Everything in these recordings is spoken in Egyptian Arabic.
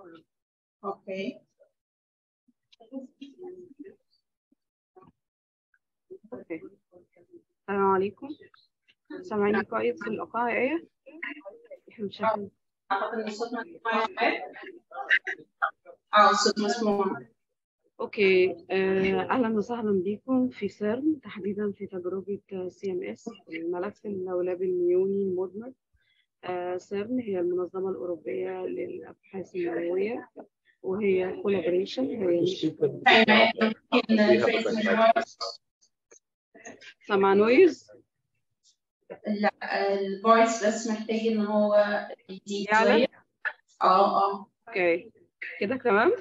اوكي اوكي السلام عليكم سامعيني كويس في الإيقاع ايه؟ احنا مش عارفين اعتقد ان الصوت مسموع اه الصوت مسموع اوكي آه، اهلا وسهلا بكم في سيرن تحديدا في تجربة سي ام اس الملف اللولبي الميوني المدمج آه، سيرن هي المنظمة الأوروبية للأبحاث النووية وهي كولابريشن هي مش سامع نويز لا الفويس بس محتاج ان هو يزيد يعلى؟ شويه اه اه اوكي كده تمام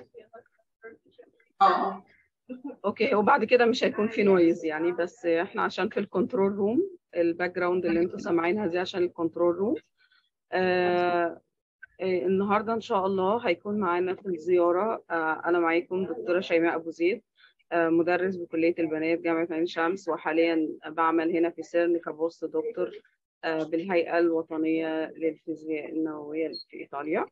اه اه اوكي وبعد كده مش هيكون في نويز يعني بس احنا عشان في الكنترول روم الباك جراوند اللي انتوا سامعينها دي عشان الكنترول روم آه آه، النهارده ان شاء الله هيكون معانا في الزياره آه انا معاكم دكتوره شيماء ابو زيد آه مدرس بكليه البنات جامعه عين شمس وحاليا بعمل هنا في سيرن كبوست دكتور آه بالهيئه الوطنيه للفيزياء النوويه في ايطاليا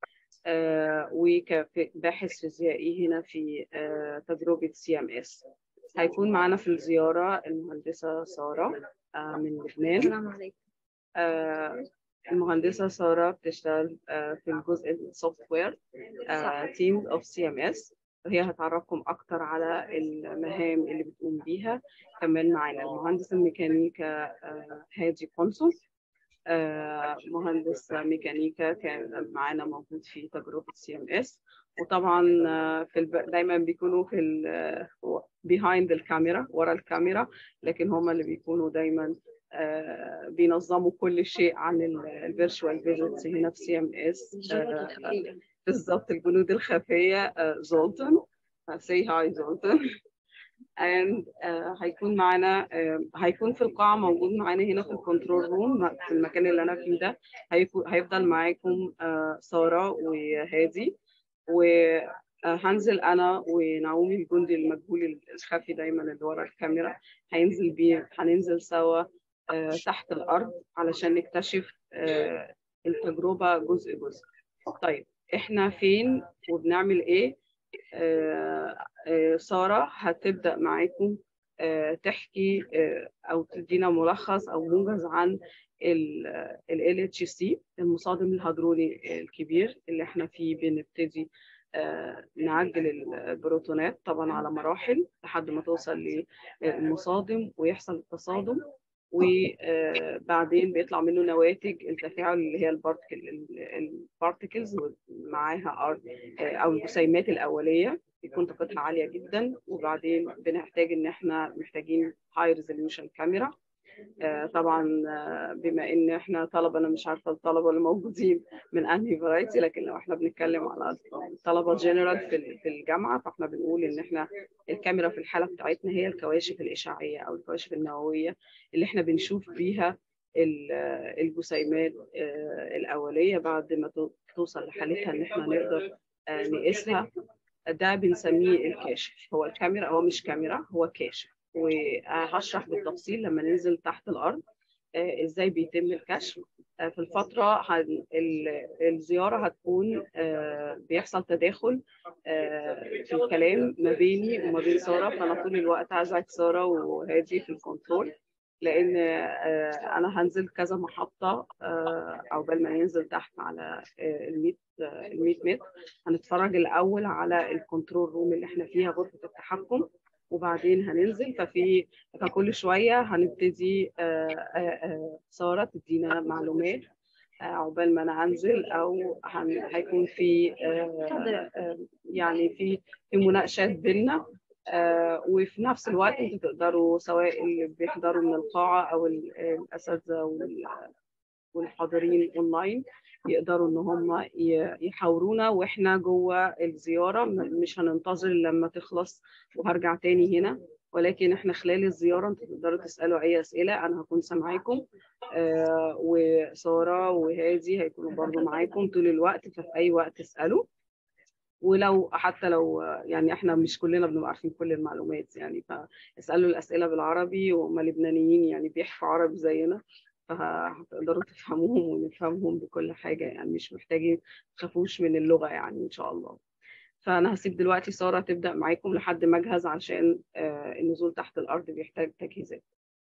آه وكباحث فيزيائي هنا في آه تجربه سي ام اس هيكون معانا في الزياره المهندسه ساره آه من لبنان السلام عليكم آه، المهندسة سارة بتشتغل آه، في الجزء السوفت وير تيم اوف سي ام اس وهي هتعرفكم أكتر على المهام اللي بتقوم بيها كمان معانا المهندس الميكانيكا آه، هادي قنصل آه، مهندس ميكانيكا كان معانا موجود في تجربة سي ام اس وطبعا آه، في الب... دايما بيكونوا في ال behind الكاميرا ورا الكاميرا لكن هم اللي بيكونوا دايما آه، بينظموا كل شيء عن الفيرتشوال فيزيتس هنا في سي ام اس بالظبط الجنود الخفيه آه، زولتن سي هاي زولتن and uh, هيكون معانا uh, هيكون في القاعة موجود معانا هنا في الكنترول روم في المكان اللي أنا فيه ده هيكون هيفضل معاكم uh, سارة وهادي وهنزل أنا ونعومي الجندي المجهول الخفي دايما اللي ورا الكاميرا هينزل بيه هننزل سوا uh, تحت الأرض علشان نكتشف uh, التجربة جزء جزء طيب إحنا فين وبنعمل إيه؟ آه، آه، سارة هتبدأ معاكم آه، تحكي آه، أو تدينا ملخص أو موجز عن ال LHC المصادم الهيدرولي الكبير اللي احنا فيه بنبتدي آه، نعجل البروتونات طبعا على مراحل لحد ما توصل للمصادم ويحصل التصادم وبعدين بيطلع منه نواتج التفاعل اللي هي البارتكل البارتكلز معاها ار او الجسيمات الاوليه بيكون طاقتها عاليه جدا وبعدين بنحتاج ان احنا محتاجين هاي ريزوليوشن كاميرا طبعا آه، بما ان احنا طلبه انا مش عارفه الطلبه اللي موجودين من انهي فرايتي لكن لو احنا بنتكلم على طلبه جنرال في ال- في الجامعه فاحنا بنقول ان احنا الكاميرا في الحاله بتاعتنا هي الكواشف الاشعاعيه او الكواشف النوويه اللي احنا بنشوف بيها ال- الجسيمات آه، الاوليه بعد ما تو- توصل لحالتها ان احنا نقدر آه، نقيسها ده بنسميه الكاشف هو الكاميرا هو مش كاميرا هو كاشف وهشرح بالتفصيل لما ننزل تحت الارض آه، ازاي بيتم الكشف آه، في الفترة هن- ال- الزيارة هتكون آه، بيحصل تداخل آه، في الكلام ما بيني وما بين سارة فأنا طول الوقت عايزة سارة وهادي في الكنترول لأن آه، أنا هنزل كذا محطة آه، عقبال ما ننزل تحت على ال 100 ال 100 متر هنتفرج الأول على الكنترول روم اللي احنا فيها غرفة التحكم وبعدين هننزل ففي فكل شوية هنبتدي آه، آه، آه، سارة تدينا معلومات آه، عقبال ما أنا هنزل أو هن- هيكون في آه، آه، يعني في في مناقشات بينا آه، وفي نفس الوقت انتوا تقدروا سواء اللي بيحضروا من القاعة أو ال- الأساتذة وال- والحاضرين أونلاين يقدروا إن هم ي- يحاورونا وإحنا جوه الزيارة م- مش هننتظر لما تخلص وهرجع تاني هنا ولكن احنا خلال الزيارة انتوا تقدروا تسألوا أي أسئلة أنا هكون سامعاكم آه وسارة وهادي هيكونوا برضو معاكم طول الوقت ففي أي وقت تسألوا ولو حتى لو يعني احنا مش كلنا بنبقى عارفين كل المعلومات يعني فاسألوا الأسئلة بالعربي وهم لبنانيين يعني بيحكوا عربي زينا فهتقدروا تفهموهم ونفهمهم بكل حاجة يعني مش محتاجين تخافوش من اللغة يعني إن شاء الله فأنا هسيب دلوقتي سارة تبدأ معاكم لحد ما أجهز عشان النزول تحت الأرض بيحتاج تجهيزات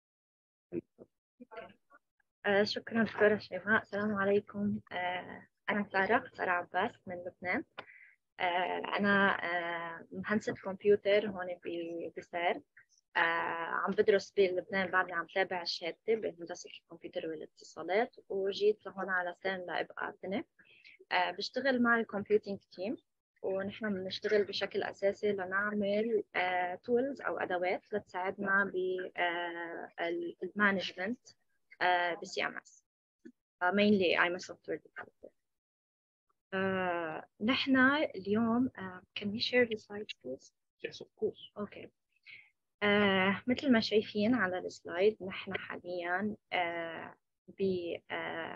آه شكرا دكتورة شيماء السلام عليكم آه أنا سارة سارة عباس من لبنان آه أنا آه مهندسة كمبيوتر هون بسار آه عم بدرس بلبنان بعدني عم تابع شهادتي بهندسة الكمبيوتر والاتصالات وجيت لهون على سان لأبقى سنة آه بشتغل مع الكمبيوتينج تيم ونحن بنشتغل بشكل أساسي لنعمل تولز uh, أو أدوات لتساعدنا بالمانجمنت uh, بسي ام اس mainly I'm a software developer uh, نحن اليوم can we share the slides please? Yes of course Okay uh, مثل ما شايفين على السلايد نحن حاليا uh, ب uh,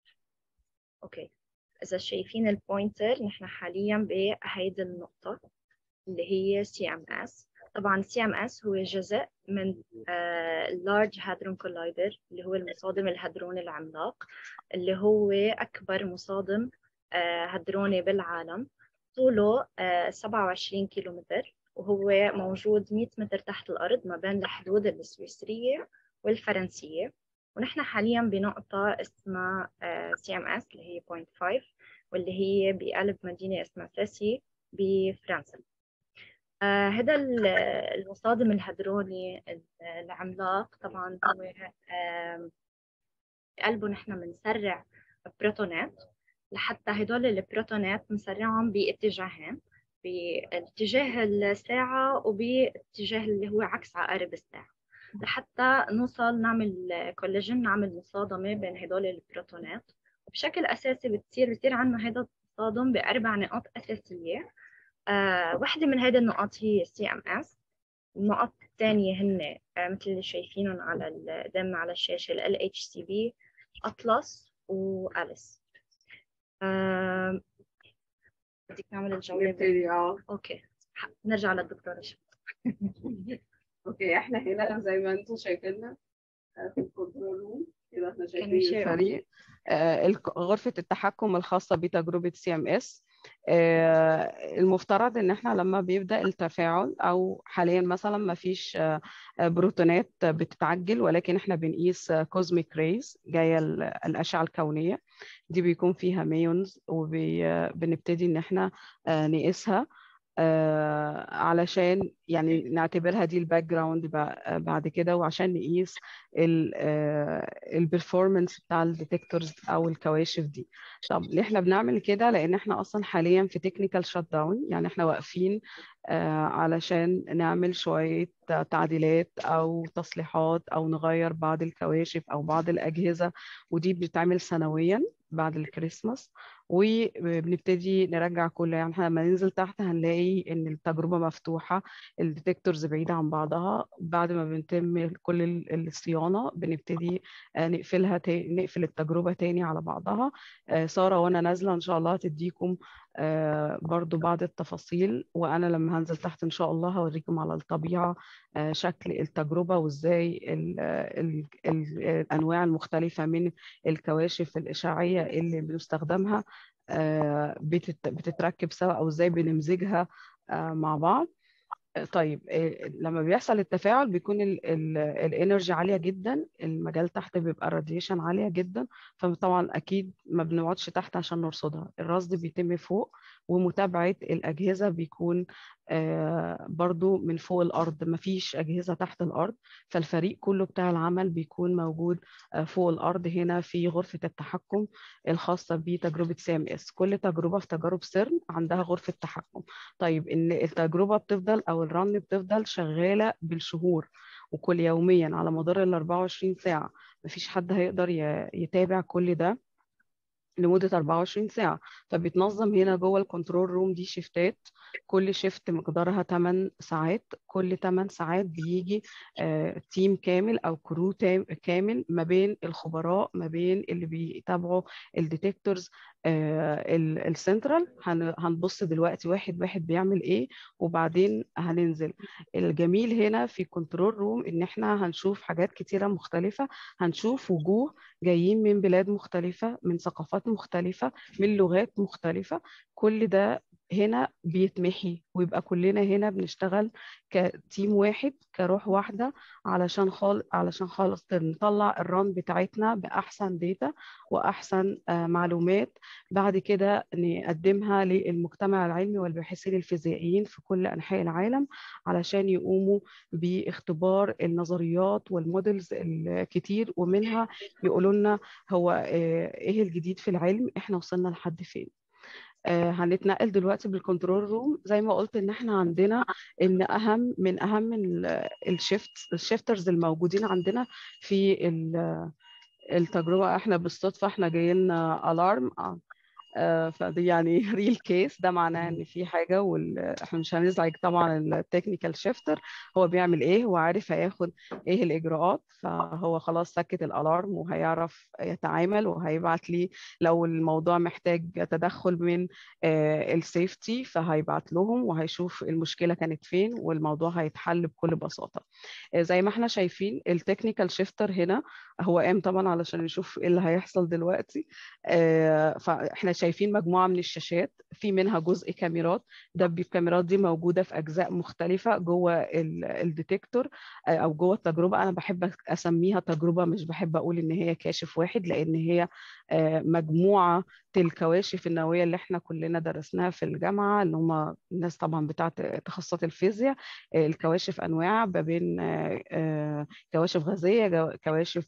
اوكي إذا شايفين البوينتر نحن حاليا بهيدي النقطة اللي هي CMS طبعا CMS هو جزء من uh, Large Hadron Collider اللي هو المصادم الهدروني العملاق اللي هو أكبر مصادم uh, هدروني بالعالم طوله uh, 27 كيلومتر وهو موجود 100 متر تحت الأرض ما بين الحدود السويسرية والفرنسية ونحن حاليا بنقطة اسمها سي ام اس اللي هي 0.5 واللي هي بقلب مدينة اسمها ساسي بفرنسا آه هذا المصادم الهدروني العملاق طبعا هو آه بقلبه نحن بنسرع بروتونات لحتى هدول البروتونات بنسرعهم باتجاهين باتجاه الساعة وباتجاه اللي هو عكس عقارب الساعة لحتى نوصل نعمل كولاجين نعمل مصادمة بين هدول البروتونات وبشكل أساسي بتصير بصير عندنا هذا التصادم بأربع نقاط أساسية آه واحدة من هذه النقاط هي السي ام اس النقاط الثانية هن آه مثل اللي شايفينهم على قدامنا على الشاشة ال اتش سي بي أطلس وأليس آه بدك نعمل الجولة نبتدي اه اوكي نرجع للدكتورة اوكي احنا هنا زي ما انتم شايفيننا في الكنترول روم كده احنا Can we شايفين share? الفريق آه، الك- غرفة التحكم الخاصة بتجربة سي ام اس المفترض ان احنا لما بيبدأ التفاعل او حاليا مثلا ما فيش آه، آه، بروتونات بتتعجل ولكن احنا بنقيس كوزميك ريز جاية ال- الأشعة الكونية دي بيكون فيها ميونز وبنبتدي ان احنا آه، نقيسها آه، علشان يعني نعتبرها دي الباك جراوند بعد كده وعشان نقيس البرفورمانس بتاع الديتكتورز او الكواشف دي طب ليه احنا بنعمل كده لان احنا اصلا حاليا في تكنيكال شات داون يعني احنا واقفين آه، علشان نعمل شوية تعديلات او تصليحات او نغير بعض الكواشف او بعض الاجهزة ودي بتتعمل سنويا بعد الكريسماس وبنبتدي نرجع كل يعني احنا لما ننزل تحت هنلاقي ان التجربه مفتوحه الديتكتورز بعيده عن بعضها بعد ما بنتم كل ال- الصيانه بنبتدي آه، نقفلها تاني نقفل التجربه تاني على بعضها آه، ساره وانا نازله ان شاء الله هتديكم آه، برضو بعض التفاصيل وانا لما هنزل تحت ان شاء الله هوريكم على الطبيعه آه، شكل التجربه وازاي ال- ال- ال- الانواع المختلفه من الكواشف الاشعاعيه اللي بنستخدمها آه، بتت- بتتركب سوا او ازاي بنمزجها آه، مع بعض آه، طيب آه، لما بيحصل التفاعل بيكون الانرجي عاليه جدا المجال تحت بيبقى راديشن عاليه جدا فطبعا اكيد ما بنقعدش تحت عشان نرصدها الرصد بيتم فوق ومتابعه الاجهزه بيكون آه، برضو من فوق الارض مفيش اجهزه تحت الارض فالفريق كله بتاع العمل بيكون موجود آه، فوق الارض هنا في غرفه التحكم الخاصه بتجربه سي ام اس كل تجربه في تجارب سيرن عندها غرفه تحكم طيب ان التجربه بتفضل او الرن بتفضل شغاله بالشهور وكل يوميا على مدار ال 24 ساعه مفيش حد هيقدر ي- يتابع كل ده لمدة 24 ساعة فبيتنظم هنا جوه الكنترول روم دي شيفتات كل شيفت مقدارها 8 ساعات كل 8 ساعات بيجي آه، تيم كامل أو كرو تام- كامل ما بين الخبراء ما بين اللي بيتابعوا الديتكتورز السنترال هنبص دلوقتي واحد واحد بيعمل ايه وبعدين هننزل الجميل هنا في كنترول روم ان احنا هنشوف حاجات كتيرة مختلفة هنشوف وجوه جايين من بلاد مختلفة من ثقافات مختلفة من لغات مختلفة كل ده هنا بيتمحي ويبقى كلنا هنا بنشتغل كتيم واحد كروح واحدة علشان خال علشان خالص نطلع الران بتاعتنا بأحسن داتا وأحسن آه معلومات بعد كده نقدمها للمجتمع العلمي والباحثين الفيزيائيين في كل أنحاء العالم علشان يقوموا باختبار النظريات والمودلز الكتير ومنها يقولوا لنا هو آه إيه الجديد في العلم إحنا وصلنا لحد فين آه هنتنقل دلوقتي بالكنترول روم زي ما قلت ان احنا عندنا ان اهم من اهم الشيفت الشيفترز الموجودين عندنا في التجربه احنا بالصدفه احنا جاي لنا الارم آه فدي يعني ريل كيس ده معناه ان في حاجه واحنا مش هنزعج طبعا التكنيكال شيفتر هو بيعمل ايه هو عارف هياخد ايه الاجراءات فهو خلاص سكت الالارم وهيعرف يتعامل وهيبعت لي لو الموضوع محتاج تدخل من آه السيفتي فهيبعت لهم وهيشوف المشكله كانت فين والموضوع هيتحل بكل بساطه آه زي ما احنا شايفين التكنيكال شيفتر هنا هو قام طبعا علشان يشوف ايه اللي هيحصل دلوقتي فاحنا شايفين مجموعه من الشاشات في منها جزء كاميرات ده الكاميرات دي موجوده في اجزاء مختلفه جوه الديتكتور او جوه التجربه انا بحب اسميها تجربه مش بحب اقول ان هي كاشف واحد لان هي مجموعه الكواشف النوويه اللي احنا كلنا درسناها في الجامعه اللي هم الناس طبعا بتاعه تخصصات الفيزياء الكواشف انواع ما بين كواشف غازيه كواشف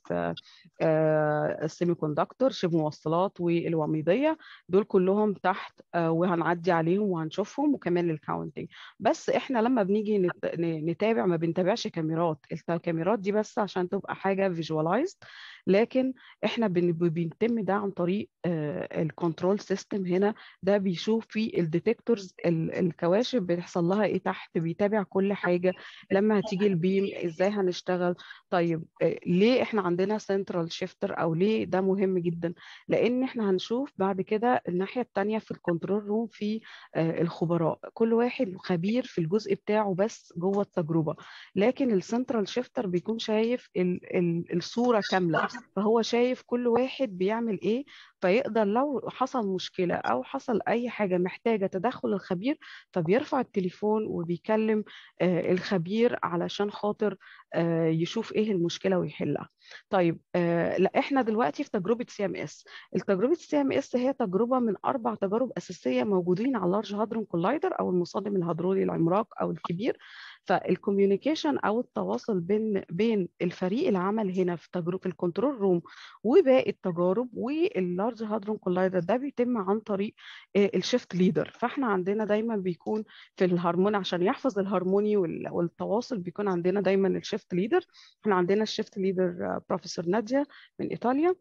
السيمي كوندكتور شبه موصلات والوميضيه دول كلهم تحت وهنعدي عليهم وهنشوفهم وكمان الكاونتنج بس احنا لما بنيجي نتابع ما بنتابعش كاميرات الكاميرات دي بس عشان تبقى حاجه فيجوالايزد لكن احنا بيتم ده عن طريق الكنترول سيستم هنا ده بيشوف في الديتكتورز الكواشف بيحصل لها ايه تحت بيتابع كل حاجه لما هتيجي البيم ازاي هنشتغل طيب ليه احنا عندنا سنترال شيفتر او ليه ده مهم جدا لان احنا هنشوف بعد كده الناحيه الثانيه في الكنترول روم في الخبراء كل واحد خبير في الجزء بتاعه بس جوه التجربه لكن السنترال شيفتر بيكون شايف ال ال الصوره كامله فهو شايف كل واحد بيعمل ايه فيقدر لو حصل مشكلة أو حصل أي حاجة محتاجة تدخل الخبير فبيرفع التليفون وبيكلم آه الخبير علشان خاطر آه يشوف إيه المشكلة ويحلها طيب آه لا إحنا دلوقتي في تجربة سي ام اس التجربة سي ام اس هي تجربة من أربع تجارب أساسية موجودين على اللارج هادرون كولايدر أو المصادم الهدرولي العملاق أو الكبير فالكوميونيكيشن او التواصل بين بين الفريق العمل هنا في تجربه الكنترول روم وباقي التجارب واللارج هادرون كولايدر ده بيتم عن طريق الشيفت ليدر فاحنا عندنا دايما بيكون في الهارموني عشان يحفظ الهارموني والتواصل بيكون عندنا دايما الشيفت ليدر احنا عندنا الشيفت ليدر بروفيسور ناديه من ايطاليا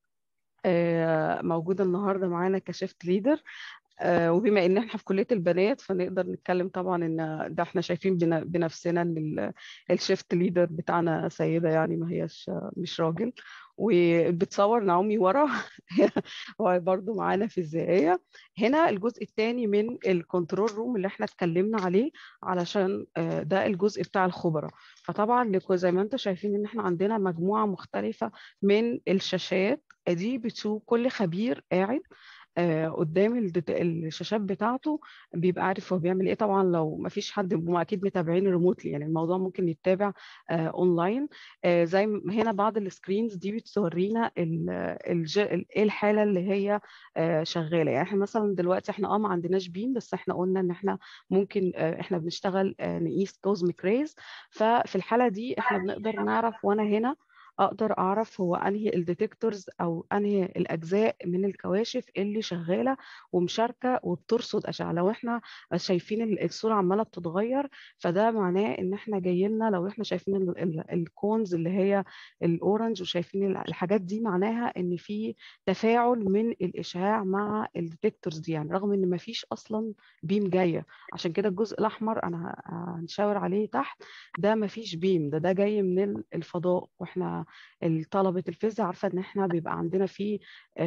موجوده النهارده معانا كشيفت ليدر آه وبما ان احنا في كليه البنات فنقدر نتكلم طبعا ان ده احنا شايفين بنفسنا ان الشيفت ليدر بتاعنا سيده يعني ما هياش مش راجل وبتصور نعومي ورا هو برضو معانا فيزيائيه هنا الجزء الثاني من الكنترول روم اللي احنا اتكلمنا عليه علشان ده الجزء بتاع الخبراء فطبعا زي ما انتم شايفين ان احنا عندنا مجموعه مختلفه من الشاشات دي بتشوف كل خبير قاعد آه قدام الشاشات بتاعته بيبقى عارف هو بيعمل ايه طبعا لو ما فيش حد هم اكيد متابعين ريموتلي يعني الموضوع ممكن يتابع آه اونلاين آه زي هنا بعض السكرينز دي بتورينا ايه الحاله اللي هي شغاله يعني احنا مثلا دلوقتي احنا اه ما عندناش بيم بس احنا قلنا ان احنا ممكن احنا بنشتغل نقيس كوزميك ريز ففي الحاله دي احنا بنقدر نعرف وانا هنا اقدر اعرف هو انهي الديتكتورز او انهي الاجزاء من الكواشف اللي شغاله ومشاركه وبترصد اشعه لو احنا شايفين الصوره عماله بتتغير فده معناه ان احنا جاي لنا لو احنا شايفين الكونز اللي هي الاورنج وشايفين الحاجات دي معناها ان في تفاعل من الاشعاع مع الديتكتورز دي يعني رغم ان ما فيش اصلا بيم جايه عشان كده الجزء الاحمر انا هنشاور عليه تحت ده ما فيش بيم ده ده جاي من الفضاء واحنا طلبه الفيزياء عارفه ان احنا بيبقى عندنا في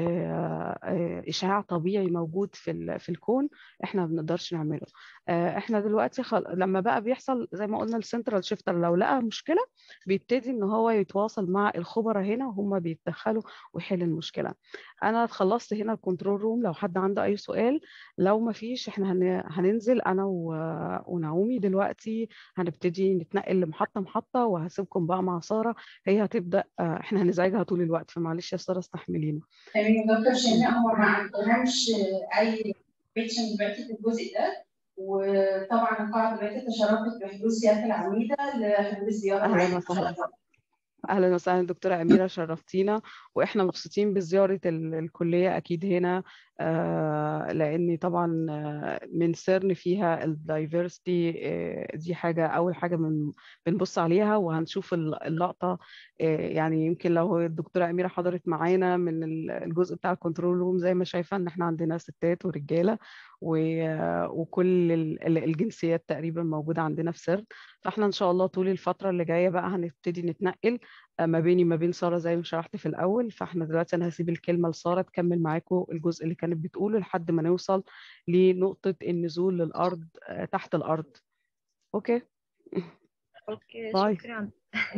اشعاع طبيعي موجود في في الكون احنا ما بنقدرش نعمله احنا دلوقتي خل... لما بقى بيحصل زي ما قلنا السنترال شيفتر لو لقى مشكله بيبتدي ان هو يتواصل مع الخبراء هنا وهم بيتدخلوا ويحل المشكله انا خلصت هنا الكنترول روم لو حد عنده اي سؤال لو ما فيش احنا هن... هننزل انا و... ونعومي دلوقتي هنبتدي نتنقل لمحطه محطه وهسيبكم بقى مع ساره هي هتبدا احنا هنزعجها طول الوقت فمعلش يا ساره استحملينا تمام دكتور شيماء هو ما عندهمش اي بيتشن دلوقتي في الجزء ده وطبعا القاعه دلوقتي تشرفت بحضور سياده العميده لحضور زياره اهلا وسهلا اهلا وسهلا دكتوره اميره شرفتينا واحنا مبسوطين بزياره الكليه اكيد هنا آه لاني طبعا من سيرن فيها الدايفرستي آه دي حاجه اول حاجه من بنبص عليها وهنشوف اللقطه آه يعني يمكن لو الدكتوره اميره حضرت معانا من الجزء بتاع الكنترول روم زي ما شايفه ان احنا عندنا ستات ورجاله وكل الجنسيات تقريبا موجوده عندنا في سيرن فاحنا ان شاء الله طول الفتره اللي جايه بقى هنبتدي نتنقل ما بيني ما بين ساره زي ما شرحت في الاول فاحنا دلوقتي انا هسيب الكلمه لساره تكمل معاكم الجزء اللي كانت بتقوله لحد ما نوصل لنقطه النزول للارض تحت الارض اوكي اوكي باي. شكرا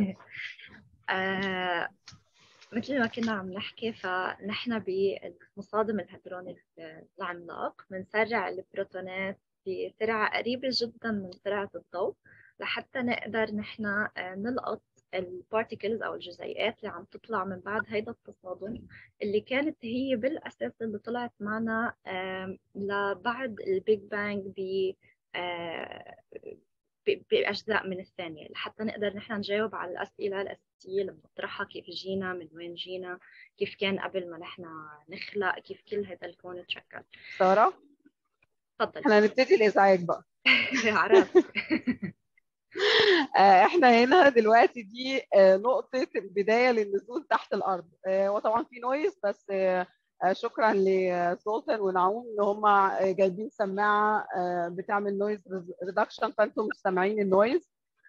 آه مثل ما كنا عم نحكي فنحن بالمصادم الهدروني العملاق بنسرع البروتونات بسرعة قريبة جدا من سرعة الضوء لحتى نقدر نحن نلقط البارتيكلز او الجزيئات اللي عم تطلع من بعد هيدا التصادم اللي كانت هي بالاساس اللي طلعت معنا لبعد البيج بانج ب باجزاء من الثانيه لحتى نقدر نحن نجاوب على الاسئله الاساسيه اللي بنطرحها كيف جينا من وين جينا كيف كان قبل ما نحن نخلق كيف كل هذا الكون تشكل ساره تفضل احنا هنبتدي الازعاج بقى عرفت احنا هنا دلوقتي دي نقطة البداية للنزول تحت الأرض وطبعا في نويز بس شكرا لسولتن ونعوم ان هم جايبين سماعة بتعمل نويز ريدكشن فانتم مش سامعين النويز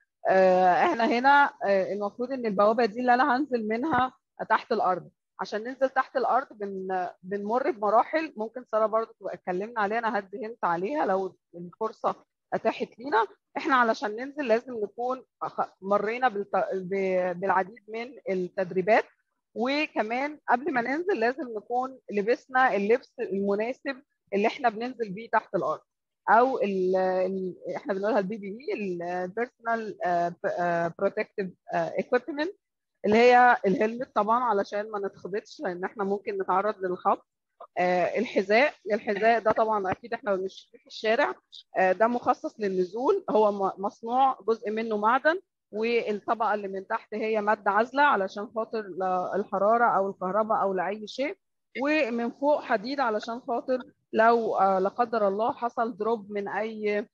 احنا هنا المفروض ان البوابة دي اللي انا هنزل منها تحت الأرض عشان ننزل تحت الأرض بن بنمر بمراحل ممكن سارة برضو تبقى اتكلمنا عليها انا هدي هنت عليها لو الفرصة اتاحت لينا احنا علشان ننزل لازم نكون مرينا بالعديد من التدريبات وكمان قبل ما ننزل لازم نكون لبسنا اللبس المناسب اللي احنا بننزل بيه تحت الارض او ال ال احنا بنقولها البي بي اي البيرسونال بروتكتيف ايكويبمنت اللي هي الهلمت طبعا علشان ما نتخبطش لان احنا ممكن نتعرض للخبط آه الحذاء الحذاء ده طبعا اكيد احنا بنشتريه في الشارع آه ده مخصص للنزول هو مصنوع جزء منه معدن والطبقه اللي من تحت هي ماده عازله علشان خاطر الحراره او الكهرباء او لاي شيء ومن فوق حديد علشان خاطر لو آه لا قدر الله حصل دروب من اي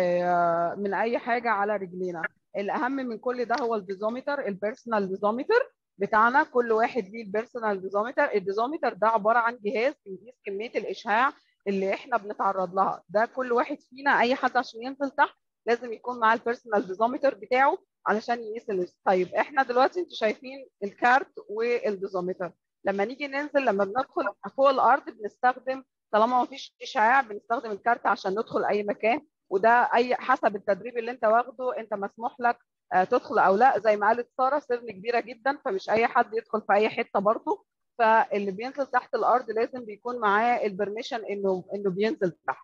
من اي حاجه على رجلينا الاهم من كل ده هو الديزومتر البيرسونال ديزومتر بتاعنا كل واحد ليه البيرسونال ديزومتر الديزومتر ده عباره عن جهاز بيقيس كميه الاشعاع اللي احنا بنتعرض لها ده كل واحد فينا اي حد عشان ينزل تحت لازم يكون معاه البيرسونال ديزومتر بتاعه علشان يقيس الاشعاع طيب احنا دلوقتي انتوا شايفين الكارت والديزومتر لما نيجي ننزل لما بندخل فوق الارض بنستخدم طالما ما فيش اشعاع بنستخدم الكارت عشان ندخل اي مكان وده اي حسب التدريب اللي انت واخده انت مسموح لك تدخل او لا زي ما قالت ساره سرن كبيره جدا فمش اي حد يدخل في اي حته برضه فاللي بينزل تحت الارض لازم بيكون معاه البرميشن انه انه بينزل تحت.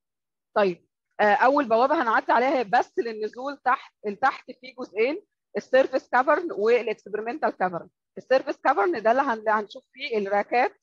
طيب اول بوابه هنعدي عليها هي بس للنزول تحت تحت في جزئين السيرفيس كافرن والاكسبيرمنتال كافرن. السيرفيس كافرن ده اللي هنشوف فيه الراكات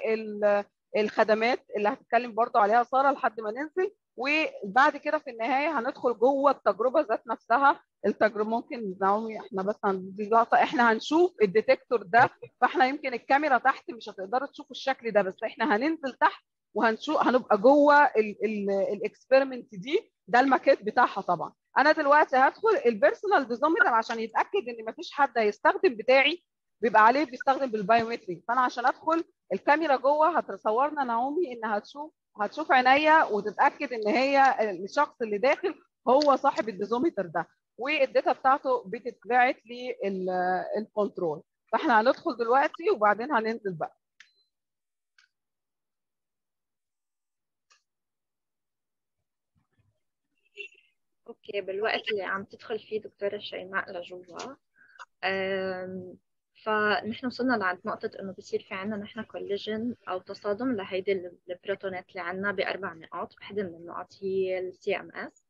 والخدمات اللي هتتكلم برضه عليها ساره لحد ما ننزل وبعد كده في النهايه هندخل جوه التجربه ذات نفسها التجربه ممكن نعومي احنا بس دي لقطه احنا هنشوف الديتكتور ده فاحنا يمكن الكاميرا تحت مش هتقدروا تشوفوا الشكل ده بس احنا هننزل تحت وهنشوف هنبقى جوه الاكسبيرمنت دي ده الماكيت بتاعها طبعا انا دلوقتي هدخل البيرسونال ديزومتر عشان يتاكد ان مفيش حد هيستخدم بتاعي بيبقى عليه بيستخدم بالبايومتري فانا عشان ادخل الكاميرا جوه هتصورنا نعومي انها هتشوف هتشوف عينيا وتتاكد ان هي الشخص اللي داخل هو صاحب الديزومتر ده والداتا بتاعته بتتبعت للكنترول فاحنا هندخل دلوقتي وبعدين هننزل بقى اوكي بالوقت اللي عم تدخل فيه دكتورة شيماء لجوا أم، فنحن وصلنا لعند نقطة إنه بصير في عنا نحن كوليجن أو تصادم لهيدي ال- البروتونات اللي عنا بأربع نقاط وحدة من النقاط هي السي ام اس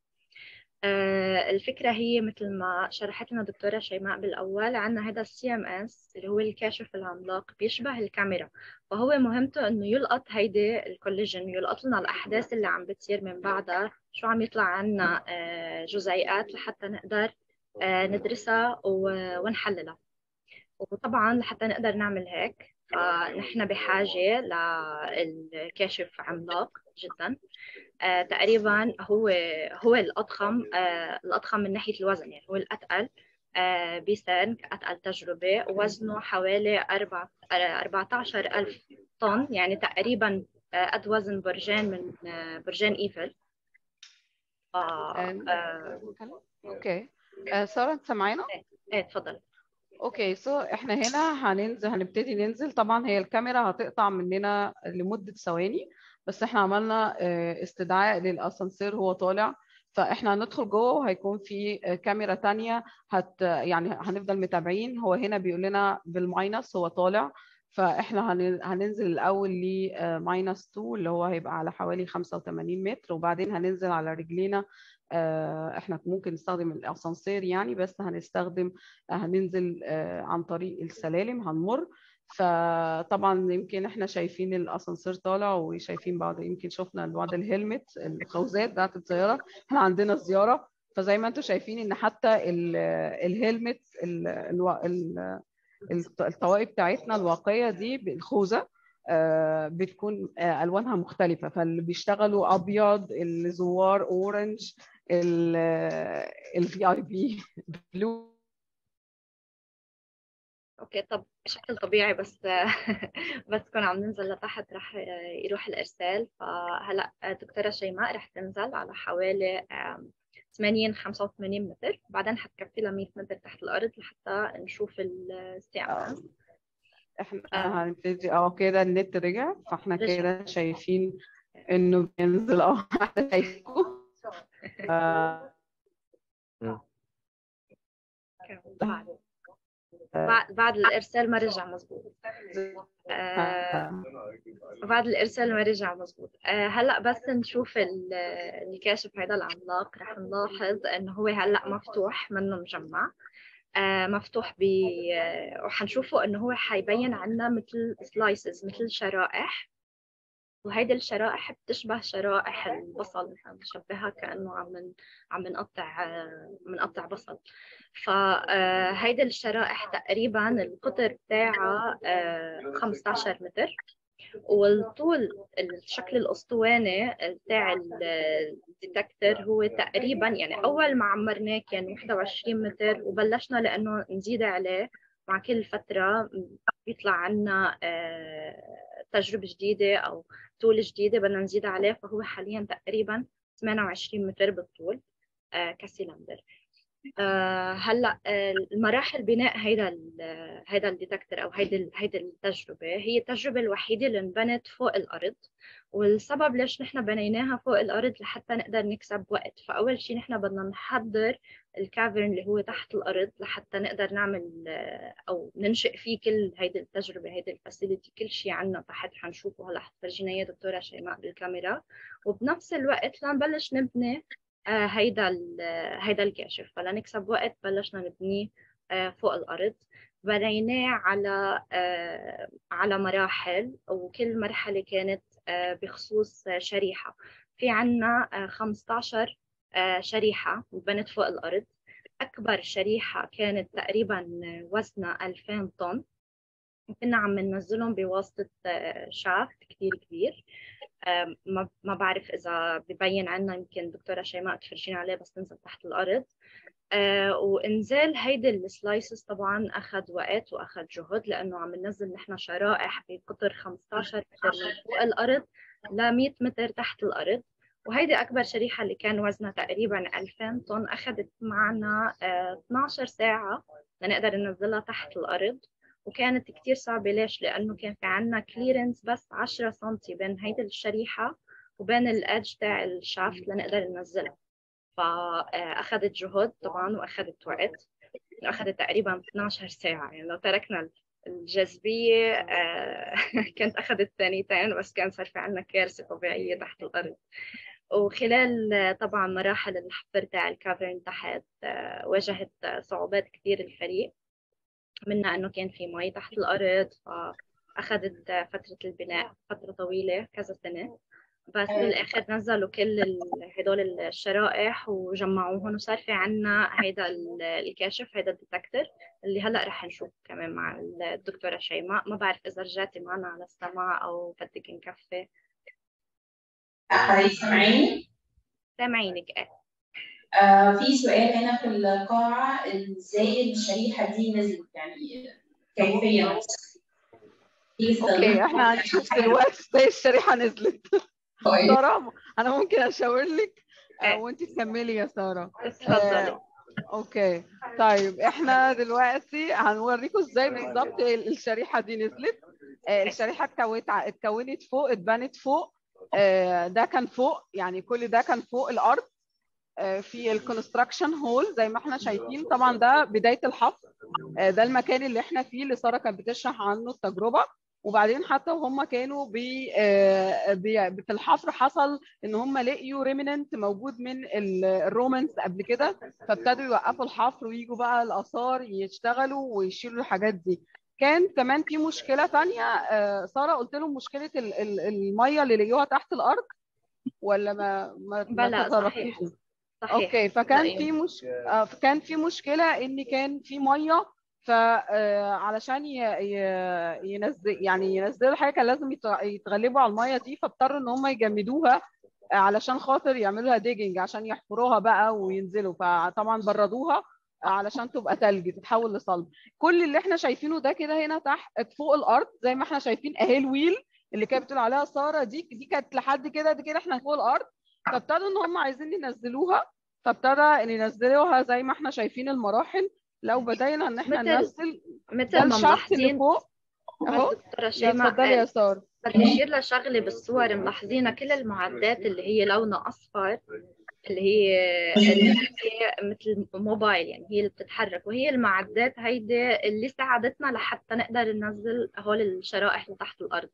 الفكرة هي مثل ما شرحت لنا دكتورة شيماء بالأول عنا هذا السي ام اس اللي هو الكاشف العملاق بيشبه الكاميرا فهو مهمته إنه يلقط هيدي الكوليجن يلقط لنا الأحداث اللي عم بتصير من بعدها شو عم يطلع عنا آه، جزيئات لحتى نقدر آه، ندرسها و- ونحللها وطبعا لحتى نقدر نعمل هيك فنحن بحاجة للكاشف عملاق جدا آه، تقريبا هو هو الأضخم آه، الأضخم من ناحية الوزن يعني هو الأتقل آه، بسن أتقل تجربة وزنه حوالي أربعة آه، 14 ألف طن يعني تقريبا آه، قد وزن برجين من آه، برجين إيفل آه، آه، اوكي آه، ساره انت سامعانا ايه تفضل اوكي سو احنا هنا هننزل هنبتدي ننزل طبعا هي الكاميرا هتقطع مننا لمدة ثواني بس احنا عملنا آه، استدعاء للاسانسير هو طالع فاحنا هندخل جوه وهيكون في آه، كاميرا تانية هت يعني هنفضل متابعين هو هنا بيقول لنا بالماينس هو طالع فاحنا هن- هننزل الاول لماينس 2 اللي هو هيبقى على حوالي 85 متر وبعدين هننزل على رجلينا آه، احنا ممكن نستخدم الاسانسير يعني بس هنستخدم هننزل آه، عن طريق السلالم هنمر فطبعا يمكن احنا شايفين الاسانسير طالع وشايفين بعض يمكن شفنا بعض الهلمت الخوذات بتاعت الزياره احنا عندنا زياره فزي ما انتم شايفين ان حتى ال- الهلمت ال- الو- ال- الط- الطواقي بتاعتنا الواقيه دي بالخوذه آه، بتكون آه، الوانها مختلفه فاللي بيشتغلوا ابيض الزوار اورنج الفي اي بي بلو اوكي طب بشكل طبيعي بس بس كنا عم ننزل لتحت رح يروح الارسال فهلا دكتوره شيماء رح تنزل على حوالي آم، 80 85 متر بعدين حتكفي لها 100 متر تحت الارض لحتى نشوف الساعه احنا آه. هنبتدي اه كده النت رجع فاحنا رجع. كده شايفين انه بينزل اه احنا شايفينكم آه، بعد بعد- بعد الارسال ما رجع مزبوط آه، بعد الإرسال ما رجع مزبوط آه، هلا بس نشوف ال- الكاشف هذا العملاق رح نلاحظ إنه هو هلا مفتوح منه مجمع آه، مفتوح ب آه، وحنشوفه إنه هو حيبين عنا مثل سلايسز مثل شرائح وهيدي الشرائح بتشبه شرائح البصل عم نشبهها كأنه عم من عم نقطع آه، عم نقطع بصل فهيدي الشرائح تقريبا القطر بتاعها آه، 15 متر والطول الشكل الاسطواني بتاع الديتكتور هو تقريبا يعني اول ما عمرناه كان 21 متر وبلشنا لانه نزيد عليه مع كل فتره بيطلع عنا آه، تجربه جديده او طول جديده بدنا نزيد عليه فهو حاليا تقريبا 28 متر بالطول آه، كسيلندر آه، هلا آه، المراحل بناء هيدا ال- هيدا الديتكتور او هيدي ال- هيدي التجربه هي التجربه الوحيده اللي انبنت فوق الارض والسبب ليش نحن بنيناها فوق الارض لحتى نقدر نكسب وقت فاول شيء نحن بدنا نحضر الكافرن اللي هو تحت الارض لحتى نقدر نعمل آه، او ننشئ فيه كل هيدي التجربه هيدي الفاسيلتي كل شيء عنا تحت حنشوفه هلا حتفرجينا اياه دكتوره شيماء بالكاميرا وبنفس الوقت لنبلش نبني آه، هيدا ال- هيدا الكاشف فلنكسب وقت بلشنا نبنيه آه، فوق الأرض بنيناه على آه، على مراحل وكل مرحلة كانت آه، بخصوص آه، شريحة في عنا آه، 15 آه، شريحة بنت فوق الأرض أكبر شريحة كانت تقريبا وزنها 2000 طن كنا عم ننزلهم بواسطة آه، شافت كتير كبير آم، ما ما بعرف إذا ببين عنا يمكن دكتورة شيماء تفرجينا عليه بس ننزل تحت الأرض آه، وإنزال هيدي السلايسز طبعا أخذ وقت وأخذ جهد لأنه عم ننزل نحن شرائح بقطر 15 متر من فوق الأرض ل 100 متر تحت الأرض وهيدي أكبر شريحة اللي كان وزنها تقريبا 2000 طن أخذت معنا آه، 12 ساعة لنقدر ننزلها تحت الأرض وكانت كتير صعبة ليش؟ لأنه كان في عنا كليرنس بس 10 سنتي بين هيدي الشريحة وبين الأدج تاع الشافت لنقدر ننزلها فأخذت جهد طبعا وأخذت وقت أخذت تقريبا 12 ساعة يعني لو تركنا الجاذبية آه، كانت أخذت ثانيتين بس كان صار في عنا كارثة طبيعية تحت الأرض وخلال آه، طبعا مراحل الحفر تاع الكافرن تحت آه، واجهت صعوبات كثير الفريق منها انه كان في مي تحت الارض فاخذت فتره البناء فتره طويله كذا سنه بس بالاخر نزلوا كل هدول الشرائح وجمعوهم وصار في عنا هيدا الكاشف هيدا الديتكتور اللي هلا رح نشوف كمان مع الدكتوره شيماء ما بعرف اذا رجعتي معنا على السماع او بدك نكفي حضرتك سامعيني؟ سامعينك ايه آه في سؤال هنا في القاعة ازاي الشريحة دي نزلت يعني كيفية اوكي احنا هنشوف دلوقتي ازاي الشريحة نزلت سارة انا ممكن اشاور لك آه وانت تكملي يا سارة اتفضلي آه اوكي طيب احنا دلوقتي هنوريكم ازاي بالظبط الشريحة دي نزلت آه الشريحة اتكونت اتكونت فوق اتبنت فوق آه ده كان فوق يعني كل ده كان فوق الارض في الكونستراكشن هول زي ما احنا شايفين طبعا ده بدايه الحفر ده المكان اللي احنا فيه اللي ساره كانت بتشرح عنه التجربه وبعدين حتى وهم كانوا بي في الحفر حصل ان هم لقيوا ريمننت موجود من الرومانس قبل كده فابتدوا يوقفوا الحفر ويجوا بقى الاثار يشتغلوا ويشيلوا الحاجات دي كان كمان في مشكله ثانيه ساره قلت لهم مشكله الميه اللي لقيوها تحت الارض ولا ما ما بلا صحيح صحيح. اوكي فكان في مش... آه كان في مشكله ان كان في ميه فعلشان ي... ي... ينزل يعني ينزلوا حاجه كان لازم يت... يتغلبوا على الميه دي فاضطروا ان هم يجمدوها علشان خاطر يعملوا لها ديجنج عشان يحفروها بقى وينزلوا فطبعا بردوها علشان تبقى تلج تتحول لصلب كل اللي احنا شايفينه ده كده هنا تحت فوق الارض زي ما احنا شايفين اهي الويل اللي كانت بتقول عليها ساره دي دي كانت لحد كده دي كده احنا فوق الارض فابتدوا ان هم عايزين ينزلوها فابتدى ان ينزلوها زي ما احنا شايفين المراحل لو بدينا ان احنا ننزل مثل ما ملاحظين فوق اهو اتفضلي يا ساره بدي اشير لشغله بالصور ملاحظينها كل المعدات اللي هي لونها اصفر اللي هي اللي هي مثل موبايل يعني هي اللي بتتحرك وهي المعدات هيدي اللي ساعدتنا لحتى نقدر ننزل هول الشرائح اللي تحت الارض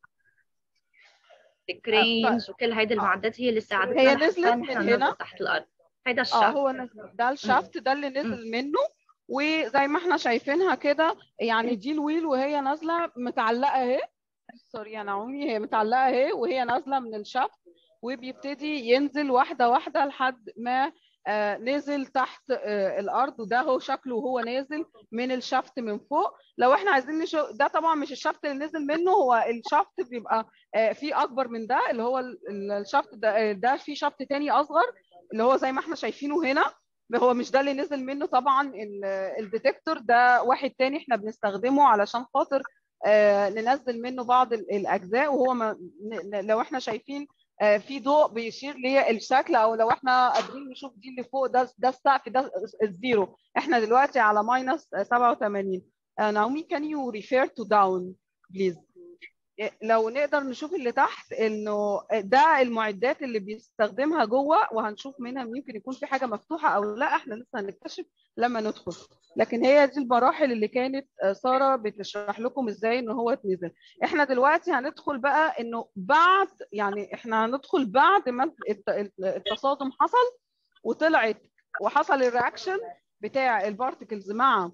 الكرينز وكل هيدي المعدات هي اللي ساعدتنا هي نزلت من هنا تحت الارض هيدا الشافت اه هو نزل ده الشافت ده اللي نزل منه وزي ما احنا شايفينها كده يعني دي الويل وهي نازله متعلقه اهي سوري يا نعومي هي متعلقه اهي وهي نازله من الشافت وبيبتدي ينزل واحده واحده لحد ما آه نزل تحت آه الارض وده هو شكله وهو نازل من الشافت من فوق لو احنا عايزين نشوف ده طبعا مش الشافت اللي نزل منه هو الشافت بيبقى آه فيه اكبر من ده اللي هو الشافت ده, ده فيه شافت تاني اصغر اللي هو زي ما احنا شايفينه هنا هو مش ده اللي نزل منه طبعا الديتكتور ده واحد تاني احنا بنستخدمه علشان خاطر آه ننزل منه بعض الاجزاء وهو ما لو احنا شايفين آه في ضوء بيشير للشكل او لو احنا قادرين نشوف دي اللي فوق ده ده السقف ده الزيرو احنا دلوقتي على ماينس 87 نعومي كان يو ريفير تو داون بليز لو نقدر نشوف اللي تحت انه ده المعدات اللي بيستخدمها جوه وهنشوف منها يمكن يكون في حاجه مفتوحه او لا احنا لسه هنكتشف لما ندخل لكن هي دي المراحل اللي كانت ساره بتشرح لكم ازاي ان هو اتنزل احنا دلوقتي هندخل بقى انه بعد يعني احنا هندخل بعد ما التصادم حصل وطلعت وحصل الرياكشن بتاع البارتكلز مع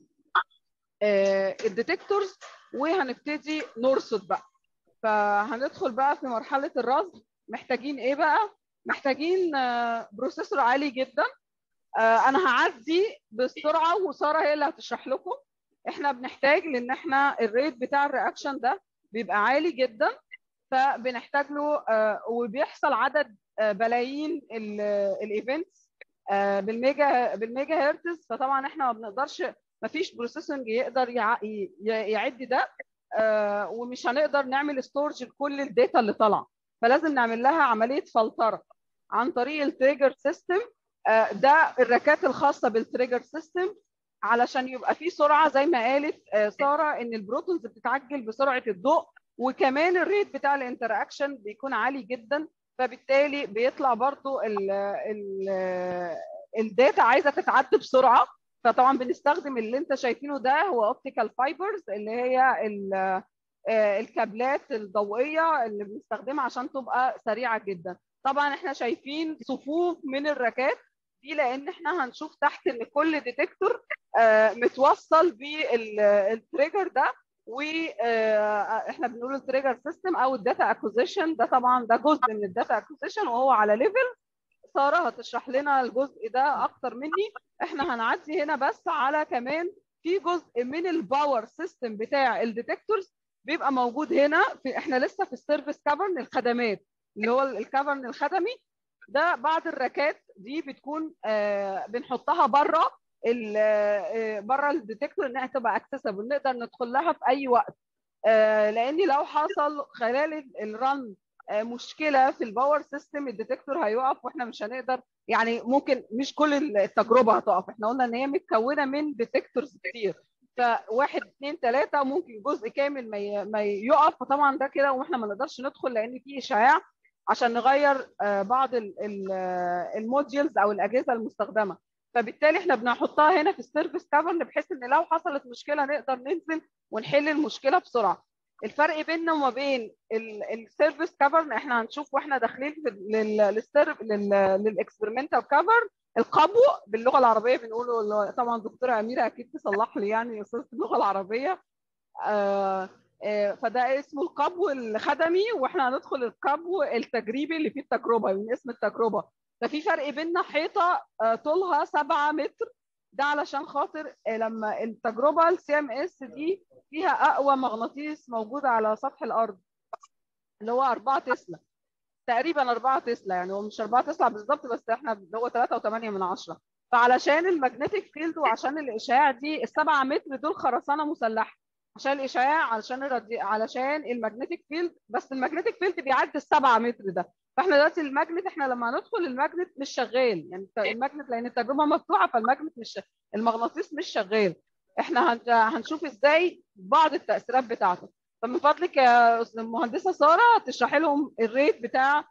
الديتكتورز وهنبتدي نرصد بقى فهندخل بقى في مرحله الرصد محتاجين ايه بقى محتاجين بروسيسور عالي جدا انا هعدي بسرعه وساره هي اللي هتشرح لكم احنا بنحتاج لان احنا الريت بتاع الرياكشن ده بيبقى عالي جدا فبنحتاج له وبيحصل عدد بلايين الايفنتس بالميجا بالميجا هرتز فطبعا احنا ما بنقدرش ما فيش بروسيسنج يقدر يعد ده آه ومش هنقدر نعمل ستورج لكل الداتا اللي طالعه فلازم نعمل لها عمليه فلتره عن طريق التريجر سيستم آه ده الركات الخاصه بالتريجر سيستم علشان يبقى في سرعه زي ما قالت ساره ان البروتونز بتتعجل بسرعه الضوء وكمان الريت بتاع الانتراكشن بيكون عالي جدا فبالتالي بيطلع برضو ال ال الداتا عايزه تتعدى بسرعه فطبعا بنستخدم اللي انت شايفينه ده هو اوبتيكال فايبرز اللي هي الكابلات الضوئيه اللي بنستخدمها عشان تبقى سريعه جدا طبعا احنا شايفين صفوف من الركات دي لان احنا هنشوف تحت ان كل ديتكتور متوصل بالتريجر ده واحنا بنقول التريجر سيستم او الداتا اكوزيشن ده طبعا ده جزء من الداتا اكوزيشن وهو على ليفل ساره هتشرح لنا الجزء ده اكتر مني احنا هنعدي هنا بس على كمان في جزء من الباور سيستم بتاع الديتكتورز بيبقى موجود هنا في احنا لسه في السيرفيس كافرن الخدمات اللي هو الكافرن الخدمي ده بعض الركات دي بتكون آه بنحطها بره بره الديتكتور انها تبقى اكسسبل نقدر ندخل لها في اي وقت آه لان لو حصل خلال الرن آه مشكله في الباور سيستم الديتكتور هيقف واحنا مش هنقدر يعني ممكن مش كل التجربه هتقف احنا قلنا ان هي متكونه من ديتكتورز كتير فواحد اثنين ثلاثه ممكن جزء كامل ما ما يقف فطبعا ده كده واحنا ما نقدرش ندخل لان في اشعاع عشان نغير بعض الموديولز او الاجهزه المستخدمه فبالتالي احنا بنحطها هنا في السيرفيس كافرن بحيث ان لو حصلت مشكله نقدر ننزل ونحل المشكله بسرعه الفرق بيننا وما بين السيرفيس كافرن احنا هنشوف واحنا داخلين للاكسبيرمنتال كافرن القبو باللغه العربيه بنقوله طبعا دكتوره اميره اكيد تصلح لي يعني استاذه اللغه العربيه آه فده اسمه القبو الخدمي واحنا هندخل القبو التجريبي اللي فيه التجربه من اسم التجربه ففي فرق بيننا حيطه طولها 7 متر ده علشان خاطر لما التجربه السي ام اس دي فيها اقوى مغناطيس موجود على سطح الارض اللي هو 4 تسلا تقريبا 4 تسلا يعني هو مش 4 تسلا بالظبط بس احنا اللي هو 3.8 من 10 فعلشان المagnetic فيلد وعشان الاشعاع دي السبعة متر دول خرسانه مسلحه عشان الاشعاع علشان الرادي... علشان المagnetic فيلد بس المagnetic فيلد بيعدي السبعة متر ده فاحنا دلوقتي الماجنت احنا لما هندخل الماجنت مش شغال يعني الماجنت لان التجربه مفتوحه فالماجنت مش المغناطيس مش شغال احنا هنشوف ازاي بعض التاثيرات بتاعته فمن فضلك يا المهندسه ساره تشرحي لهم الريت بتاع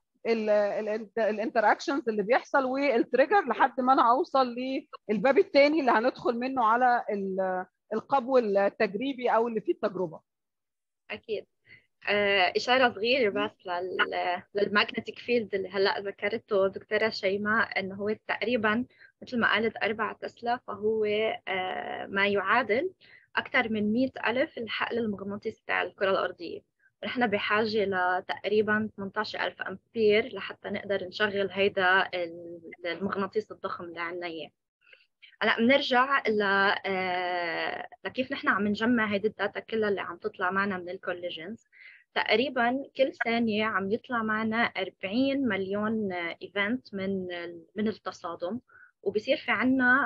الانتراكشنز اللي بيحصل والتريجر لحد ما انا اوصل للباب الثاني اللي هندخل منه على القبو التجريبي او اللي فيه التجربه اكيد إشارة صغيرة بس للماجنتيك فيلد اللي هلا ذكرته دكتورة شيماء إنه هو تقريبا مثل ما قالت 4 تسلا فهو ما يعادل أكثر من 100 ألف الحقل المغناطيسي تاع الكرة الأرضية نحن بحاجة لتقريبا 18000 أمبير لحتى نقدر نشغل هيدا المغناطيس الضخم اللي عنا إياه هلا بنرجع ل لكيف نحن عم نجمع هيدي الداتا كلها اللي عم تطلع معنا من الكوليجنز تقريبا كل ثانية عم يطلع معنا 40 مليون ايفنت من من التصادم وبصير في عنا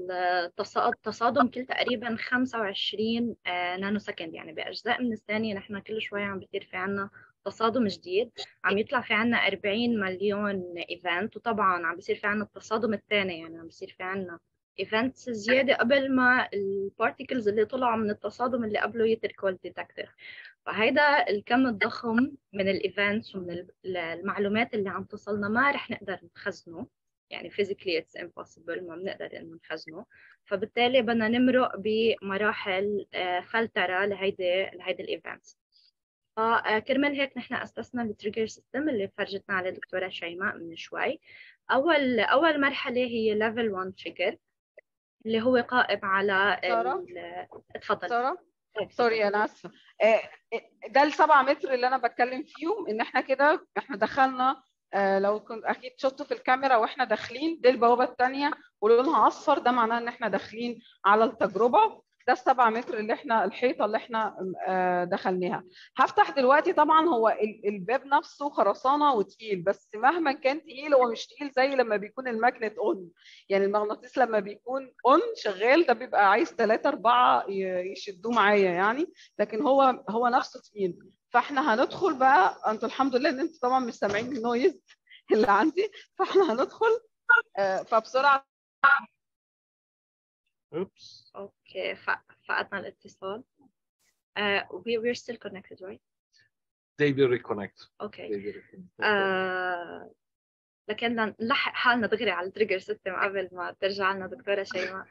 التصادم كل تقريبا 25 نانو سكند يعني بأجزاء من الثانية نحن كل شوية عم بصير في عنا تصادم جديد عم يطلع في عنا 40 مليون ايفنت وطبعا عم بصير في عنا التصادم الثاني يعني عم بصير في عنا ايفنتس زياده قبل ما البارتيكلز اللي طلعوا من التصادم اللي قبله يتركوا الديتكتور فهيدا الكم الضخم من الايفنتس ومن المعلومات اللي عم توصلنا ما رح نقدر نخزنه يعني physically it's impossible ما بنقدر انه نخزنه فبالتالي بدنا نمرق بمراحل فلتره لهيدي لهيدي الايفنتس فكرمال هيك نحن اسسنا التريجر سيستم اللي فرجتنا عليه الدكتوره شيماء من شوي اول اول مرحله هي ليفل 1 تريجر اللي هو قائم على سارة اتفضل سارة سوري انا اسفه ده السبعة متر اللي انا بتكلم فيهم ان احنا كده احنا دخلنا لو كنت اكيد شفتوا في الكاميرا واحنا داخلين دي البوابه الثانيه ولونها اصفر ده معناه ان احنا داخلين على التجربه ده السبعة متر اللي احنا الحيطه اللي احنا دخلناها هفتح دلوقتي طبعا هو الباب نفسه خرسانه وتقيل بس مهما كان تقيل هو مش تقيل زي لما بيكون الماجنت اون يعني المغناطيس لما بيكون اون شغال ده بيبقى عايز ثلاثة أربعة يشدوه معايا يعني لكن هو هو نفسه تقيل فاحنا هندخل بقى انتوا الحمد لله ان انتوا طبعا مش سامعين النويز اللي عندي فاحنا هندخل فبسرعه Oops. اوكي ف- فقدنا الاتصال uh, we, we're still connected right They will reconnect. اوكي They will reconnect. آه لكن بدنا نلحق حالنا دغري على التريجر سيستم قبل ما ترجع لنا دكتورة شيماء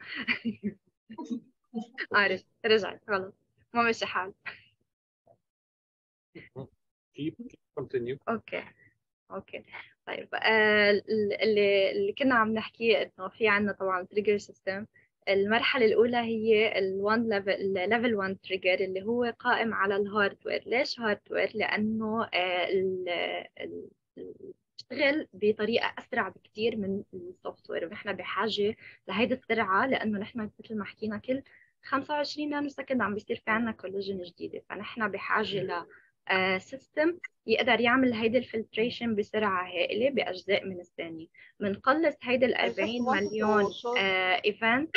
عارف رجعت خلص ما مشي حال Keep continue. اوكي اوكي طيب آه اللي اللي كنا عم نحكيه انه في عندنا طبعا تريجر سيستم المرحلة الأولى هي ال 1 ليفل ليفل 1 تريجر اللي هو قائم على الهاردوير، ليش هاردوير؟ لأنه آه، ال ال- ال- بيشتغل بطريقة أسرع بكتير من السوفت وير، ونحن بحاجة لهيدي السرعة لأنه نحن مثل ما حكينا كل 25 نانو سكند عم بيصير في عنا كولاجين جديدة، فنحن بحاجة ل سيستم يقدر يعمل هيدي الفلتريشن بسرعة هائلة بأجزاء من الثانية بنقلص هيدي ال 40 مليون ايفنت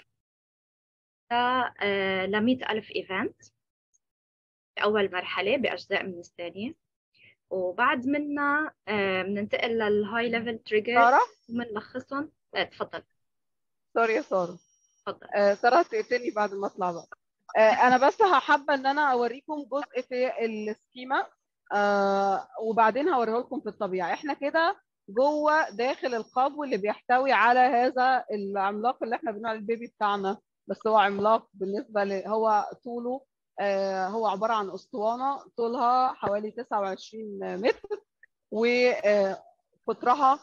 ل 100 ألف ايفنت بأول مرحلة بأجزاء من الثانية وبعد منها آه، بننتقل للهاي ليفل تريجر ساره وبنلخصهم آه، تفضل سوري يا ساره تفضل آه، ساره هتقتلني بعد ما اطلع بقى آه، انا بس حابه ان انا اوريكم جزء في السكيما آه، وبعدين هوريه لكم في الطبيعه احنا كده جوه داخل القبو اللي بيحتوي على هذا العملاق اللي احنا بنقول عليه البيبي بتاعنا بس هو عملاق بالنسبه ل... هو طوله آه، هو عباره عن اسطوانه طولها حوالي 29 متر وقطرها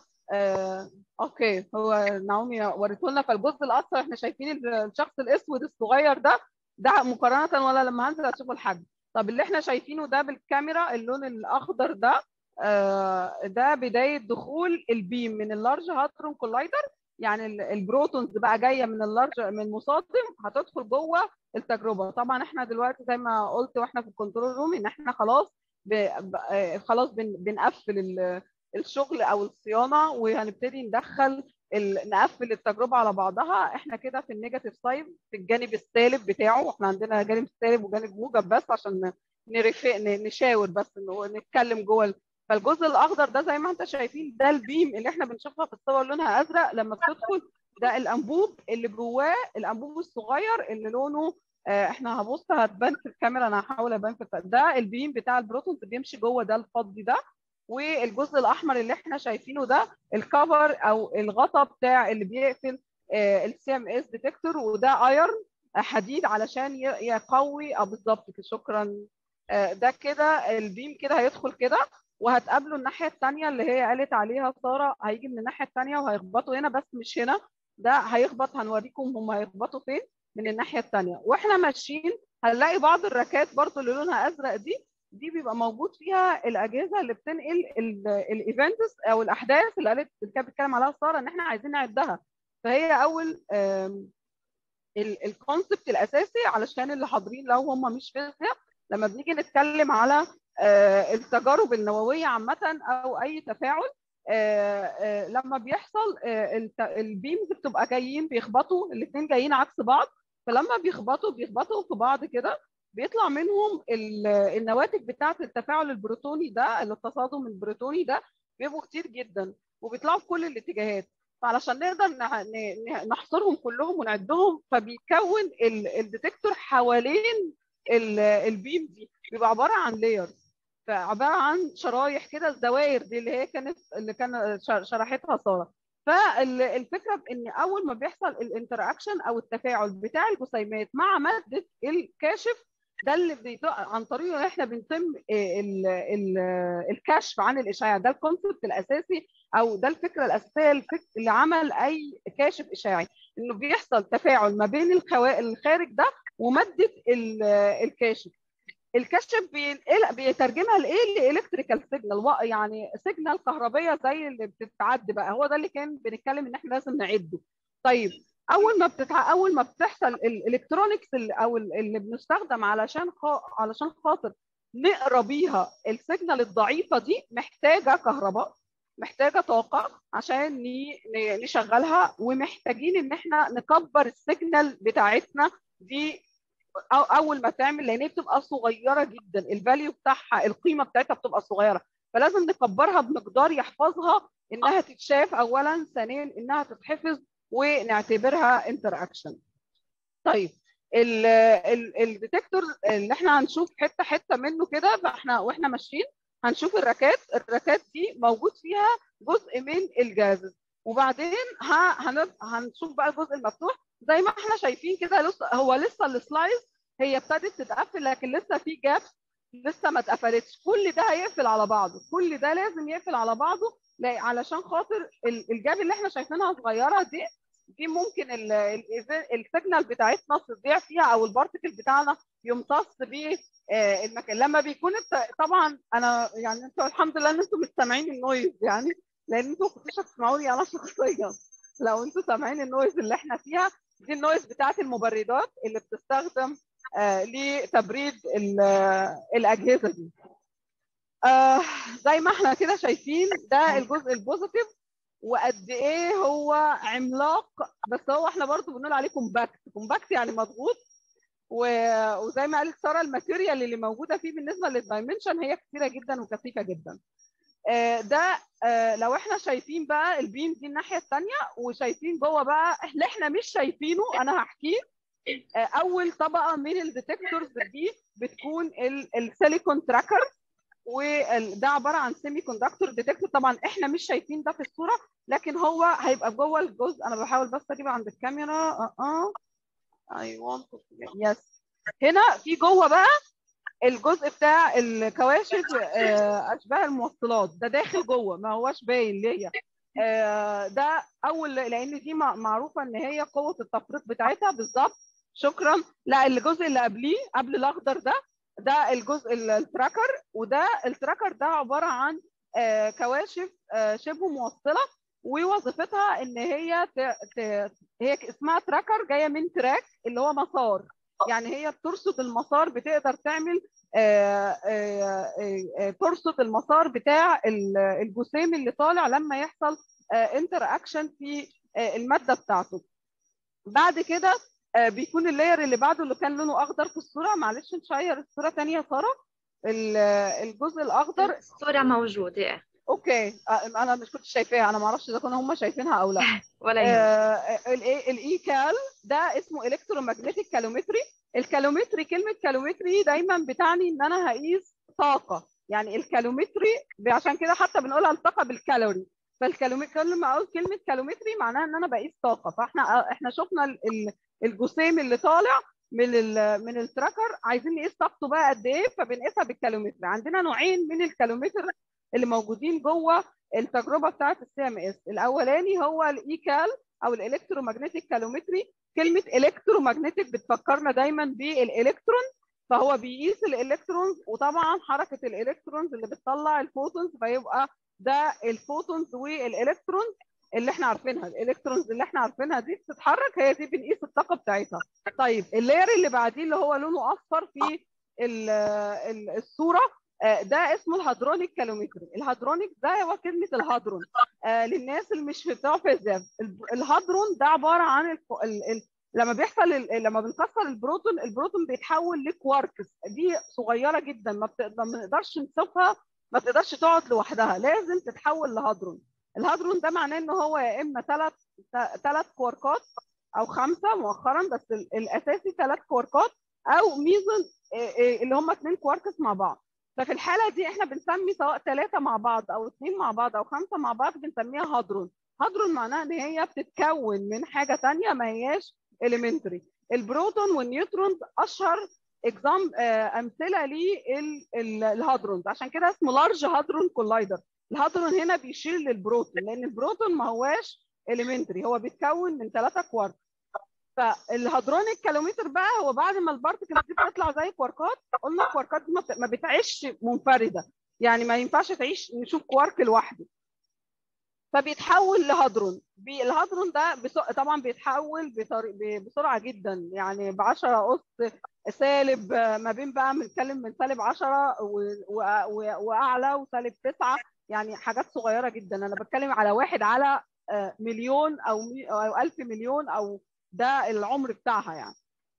اوكي هو نعومي وريته لنا فالجزء الاصفر احنا شايفين الشخص الاسود الصغير ده ده مقارنه ولا لما هنزل هتشوفوا الحجم طب اللي احنا شايفينه ده بالكاميرا اللون الاخضر ده آه، ده بدايه دخول البيم من اللارج هادرون كولايدر يعني ال- البروتونز بقى جايه من اللارج من المصادم هتدخل جوه التجربه طبعا احنا دلوقتي زي ما قلت واحنا في الكنترول روم ان احنا خلاص ب... ب... آه، خلاص بن... بنقفل ال... الشغل او الصيانه وهنبتدي ندخل ال... نقفل التجربه على بعضها احنا كده في النيجاتيف سايد في الجانب السالب بتاعه احنا عندنا جانب سالب وجانب موجب بس عشان نرفق ن- نشاور بس انه نتكلم جوه ال- فالجزء الاخضر ده زي ما انت شايفين ده البيم اللي احنا بنشوفها في الصور لونها ازرق لما بتدخل ده الانبوب اللي جواه الانبوب الصغير اللي لونه آه، احنا هبص هتبان في الكاميرا انا هحاول ابان في الت- ده البيم بتاع البروتون بيمشي جوه ده الفضي ده والجزء الاحمر اللي احنا شايفينه ده الكفر او الغطا بتاع اللي بيقفل السي ام اس ديتكتور وده ايرن حديد علشان ي- يقوي اه بالظبط كده، شكرا آه، ده كده البيم كده هيدخل كده وهتقابله الناحيه الثانيه اللي هي قالت عليها ساره هيجي من الناحيه الثانيه وهيخبطوا هنا بس مش هنا ده هيخبط هنوريكم هم هيخبطوا فين من الناحيه الثانيه واحنا ماشيين هنلاقي بعض الراكات برضو اللي لونها ازرق دي دي بيبقى موجود فيها الاجهزه اللي بتنقل الايفنتس او الاحداث اللي قالت اللي كانت بتتكلم عليها ساره ان احنا عايزين نعدها فهي اول الكونسبت الاساسي علشان اللي حاضرين لو هم مش فيزياء لما بنيجي نتكلم على آه، التجارب النوويه عامه او اي تفاعل آه، آه، لما بيحصل آه، الت- البيمز بتبقى جايين بيخبطوا الاثنين جايين عكس بعض فلما بيخبطوا بيخبطوا في بعض كده بيطلع منهم ال- النواتج بتاعه التفاعل البروتوني ده اللي التصادم البروتوني ده بيبقوا كتير جدا وبيطلعوا في كل الاتجاهات فعلشان نقدر نع- ن- ن- نحصرهم كلهم ونعدهم فبيكون ال- الديتكتور حوالين ال- البيم دي بيبقى عباره عن لايرز فعباره عن شرايح كده الدوائر دي اللي هي كانت اللي كان ش- شرحتها ساره فالفكره ان اول ما بيحصل الانتراكشن او التفاعل بتاع الجسيمات مع ماده الكاشف ده اللي بيطلع عن طريقه احنا بنتم ال ال الكشف عن الاشعاع ده الكونسبت الاساسي او ده الفكره الاساسيه الفك- اللي عمل اي كاشف اشعاعي انه بيحصل تفاعل ما بين الخوا- الخارج ده وماده ال- الكاشف الكشف بينقل بيترجمها لايه لالكتريكال سيجنال يعني سيجنال كهربيه زي اللي بتتعد بقى هو ده اللي كان بنتكلم ان احنا لازم نعده طيب اول ما بتتع... اول ما بتحصل الالكترونكس اللي او ال- اللي بنستخدم علشان خا... علشان خاطر نقرا بيها السيجنال الضعيفه دي محتاجه كهرباء محتاجه طاقه عشان ن... ن- نشغلها ومحتاجين ان احنا نكبر السيجنال بتاعتنا دي أو اول ما تعمل لان هي بتبقى صغيره جدا الفاليو بتاعها القيمه بتاعتها بتبقى صغيره فلازم نكبرها بمقدار يحفظها انها تتشاف اولا ثانيا انها تتحفظ ونعتبرها انتر اكشن طيب الديتكتور اللي احنا هنشوف حته حته منه كده فاحنا واحنا ماشيين هنشوف الركات الركات دي موجود فيها جزء من الجاز وبعدين ه- هن- هنشوف بقى الجزء المفتوح زي ما احنا شايفين كده لسه هو لسه السلايز هي ابتدت تتقفل لكن لسه في جاب لسه ما اتقفلتش كل ده هيقفل على بعضه كل ده لازم يقفل على بعضه لا علشان خاطر ال- الجاب اللي احنا شايفينها صغيره دي دي ممكن ال- ال- السيجنال بتاعتنا تضيع فيها او البارتكل بتاعنا يمتص بيه آه، المكان لما بيكون الت- طبعا انا يعني انتوا الحمد لله ان انتوا مش سامعين النويز يعني لان انتوا ما كنتوش هتسمعوني انا شخصيا لو انتوا سامعين النويز اللي احنا فيها دي النويز بتاعت المبردات اللي بتستخدم آه، لتبريد ال- آه، الاجهزه دي آه، زي ما احنا كده شايفين ده الجزء البوزيتيف وقد ايه هو عملاق بس هو احنا برضو بنقول عليه كومباكت كومباكت يعني مضغوط و- وزي ما قالت ساره الماتيريال اللي موجوده فيه بالنسبه للدايمنشن هي كثيره جدا وكثيفه جدا آه، ده آه، لو احنا شايفين بقى البيم دي الناحيه الثانيه وشايفين جوه بقى اللي احنا مش شايفينه انا هحكيه آه، اول طبقه من الديتكتورز دي بتكون ال- السيليكون تراكر وده عباره عن سيمي كوندكتور ديتكتور طبعا احنا مش شايفين ده في الصوره لكن هو هيبقى جوه الجزء انا بحاول بس اجيب عند الكاميرا اه اه اي ونت يس هنا في جوه بقى الجزء بتاع الكواشف آه، اشباه الموصلات ده داخل جوه ما هوش باين ليا آه، ده اول لان دي مع- معروفه ان هي قوه التفريق بتاعتها بالظبط شكرا لا الجزء اللي قبليه قبل الاخضر ده ده الجزء ال- التراكر وده التراكر ده عباره عن آه، كواشف آه، شبه موصله ووظيفتها ان هي ت... ت... هي اسمها تراكر جايه من تراك اللي هو مسار يعني هي بترصد المسار بتقدر تعمل آه، آه، آه، ترصد المسار بتاع ال- الجسيم اللي طالع لما يحصل انتر اكشن في آه، الماده بتاعته بعد كده آه، بيكون اللاير اللي بعده اللي كان لونه اخضر في الصوره معلش نشير الصوره ثانيه يا ساره ال- الجزء الاخضر الصورة موجودة اوكي آه، انا مش كنت شايفاها انا ما اعرفش اذا كانوا هم شايفينها او لا ولا يهمك الاي كال ده اسمه الكترومagnetic كالومتري الكالومتري كلمه كالومتري دايما بتعني ان انا هقيس طاقه يعني الكالومتري عشان كده حتى بنقولها الطاقه بالكالوري فالكالومتري كل ما اقول كلمه كالومتري معناها ان انا بقيس طاقه فاحنا احنا شفنا ال- ال- الجسيم اللي طالع من ال من التراكر عايزين نقيس طاقته بقى قد ايه فبنقيسها بالكالومتر عندنا نوعين من الكالومتر اللي موجودين جوه التجربه بتاعه السي ام اس الاولاني هو الايكال او الالكترومagnetic كالومتري كلمه الكترومagnetic بتفكرنا دايما بالالكترون فهو بيقيس الالكترونز وطبعا حركه الالكترونز اللي بتطلع الفوتونز فيبقى ده الفوتونز والالكترونز اللي احنا عارفينها الالكترونز اللي احنا عارفينها دي بتتحرك هي دي بنقيس الطاقه بتاعتها طيب اللاير اللي بعديه اللي هو لونه اصفر في ال- ال- الصوره آه، ده اسمه الهادرونيك كالومتري الهادرونيك ده هو كلمه الهادرون آه، للناس اللي مش بتوع فيزياء ال- الهادرون ده عباره عن الف... ال... ال... لما بيحصل ال... لما بنكسر البروتون البروتون بيتحول لكواركس دي صغيره جدا ما, بت... ما بنقدرش نشوفها ما تقدرش تقعد لوحدها لازم تتحول لهادرون الهادرون ده معناه ان هو يا اما ثلاث ثلاث كواركات او خمسه مؤخرا بس ال- الاساسي ثلاث كواركات او ميزون آه، آه، اللي هم اثنين كواركس مع بعض ففي الحاله دي احنا بنسمي سواء ثلاثه مع بعض او اثنين مع بعض او خمسه مع بعض بنسميها هادرون هادرون معناها ان هي بتتكون من حاجه ثانيه ما هياش اليمنتري البروتون والنيوترونز اشهر اكزام امثله للهادرونز عشان كده اسمه لارج هادرون كولايدر الهادرون هنا بيشير للبروتون لان البروتون ما هواش اليمنتري هو بيتكون من ثلاثه كوارك فالهادرونيك كالومتر بقى هو بعد ما البارتكل دي بتطلع زي كواركات قلنا الكواركات دي ما بت- ما بتعيش منفرده يعني ما ينفعش تعيش نشوف كوارك لوحده فبيتحول لهادرون بي- الهادرون ده بس... طبعا بيتحول بطري... ب- بسرعه جدا يعني ب 10 اس سالب آه، ما بين بقى بنتكلم من سالب 10 و... و... و... واعلى وسالب 9 يعني حاجات صغيره جدا انا بتكلم على واحد على آه، مليون او مي... او 1000 مليون او ده العمر بتاعها يعني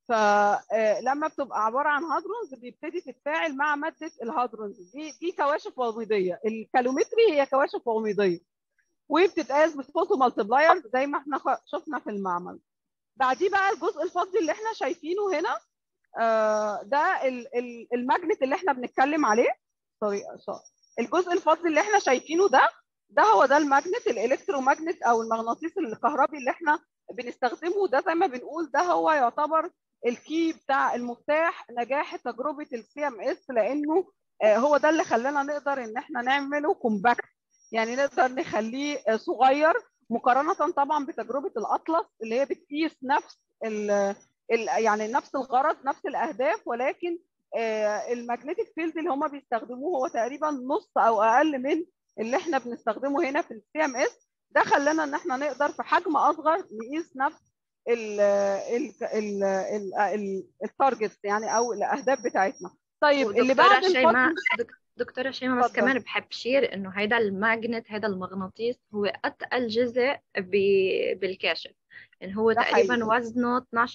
فلما بتبقى عباره عن هادرونز بيبتدي تتفاعل مع ماده الهادرونز دي دي كواشف وميضيه الكالومتري هي كواشف وميضيه وبتتقاس بالفوتو مالتبلاير زي ما احنا خ- شفنا في المعمل بعديه بقى الجزء الفضي اللي احنا شايفينه هنا آه، ده ال- ال- الماجنت اللي احنا بنتكلم عليه سوري الجزء الفضي اللي احنا شايفينه ده ده هو ده الماجنت الالكتروماجنت او المغناطيس الكهربي اللي احنا بنستخدمه ده زي ما بنقول ده هو يعتبر الكي بتاع المفتاح نجاح تجربه السي ام اس لانه آه، هو ده اللي خلانا نقدر ان احنا نعمله كومباكت يعني نقدر نخليه آه، صغير مقارنه طبعا بتجربه الاطلس اللي هي بتقيس نفس ال ال- يعني نفس الغرض نفس الاهداف ولكن الماجنتيك فيلد اللي هم بيستخدموه هو تقريبا نص او اقل من اللي احنا بنستخدمه هنا في السي ام اس ده خلانا ان احنا نقدر في حجم اصغر نقيس نفس ال ال ال ال ال التارجت يعني او الاهداف بتاعتنا طيب اللي ودكتورة بعد شيماء الفضل دك- دكتورة شيماء بس اتفضل. كمان بحب شير إنه هيدا الماجنت هيدا المغناطيس هو أتقل جزء ب- بالكاشف يعني هو ده تقريبا حقيقي. وزنه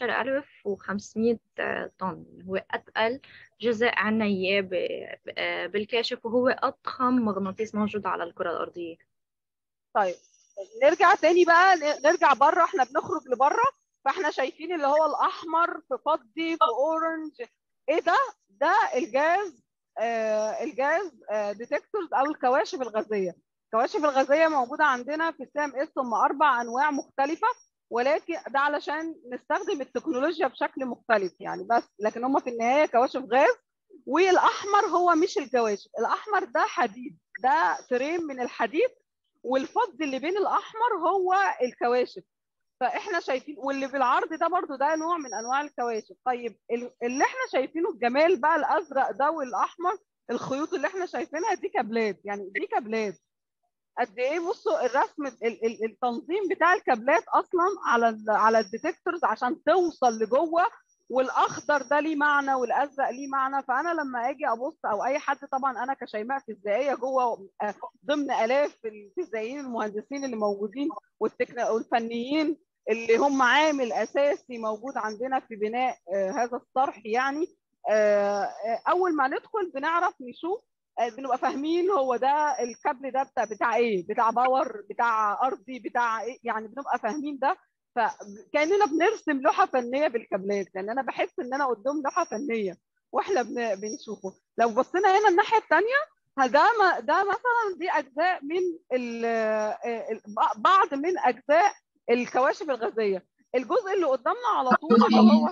12500 طن هو أتقل جزء عنا إياه ب- ب- بالكاشف وهو أضخم مغناطيس موجود على الكرة الأرضية طيب نرجع تاني بقى ن- نرجع بره احنا بنخرج لبره فاحنا شايفين اللي هو الاحمر في فضي في اورنج ايه ده ده الجاز آه الجاز آه ديتكتورز او الكواشف الغازيه الكواشف الغازيه موجوده عندنا في السي ام اس هم اربع انواع مختلفه ولكن ده علشان نستخدم التكنولوجيا بشكل مختلف يعني بس لكن هم في النهايه كواشف غاز والاحمر هو مش الكواشف الاحمر ده حديد ده فريم من الحديد والفض اللي بين الاحمر هو الكواشف فاحنا شايفين واللي بالعرض ده برضو ده نوع من انواع الكواشف طيب ال- اللي احنا شايفينه الجمال بقى الازرق ده والاحمر الخيوط اللي احنا شايفينها دي كابلات يعني دي كابلات قد ايه بصوا الرسم ال- ال- التنظيم بتاع الكابلات اصلا على ال على الديتكتورز عشان توصل لجوه والاخضر ده ليه معنى والازرق ليه معنى فانا لما اجي ابص او اي حد طبعا انا كشيماء فيزيائيه جوه آه، ضمن الاف الفيزيائيين المهندسين اللي موجودين والتكن- والفنيين اللي هم عامل اساسي موجود عندنا في بناء آه، هذا الصرح يعني آه، آه، اول ما ندخل بنعرف نشوف آه، بنبقى فاهمين هو ده الكابل ده بتاع, بتاع ايه بتاع باور بتاع ارضي بتاع ايه يعني بنبقى فاهمين ده فكاننا بنرسم لوحه فنيه بالكابلات لان انا بحس ان انا قدام لوحه فنيه واحنا بن- بنشوفه لو بصينا هنا الناحيه الثانيه ده ما- ده مثلا دي اجزاء من ال- ال- بعض من اجزاء الكواشف الغازيه الجزء اللي قدامنا على طول اللي هو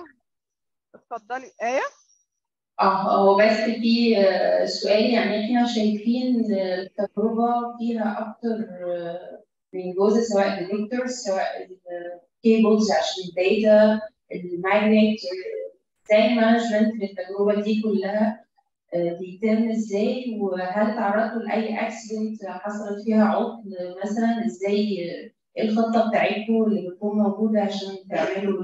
اتفضلي ايه اه هو بس في آه، سؤال يعني احنا شايفين آه، التجربة فيها أكتر آه، من جزء سواء ديتكتور سواء الكيبلز عشان الداتا الماجنت ازاي المانجمنت للتجربة دي كلها آه، بيتم ازاي وهل تعرضتوا لأي اكسيدنت حصلت فيها عطل مثلا ازاي آه، ايه الخطة بتاعتكم اللي بتكون موجودة عشان تعملوا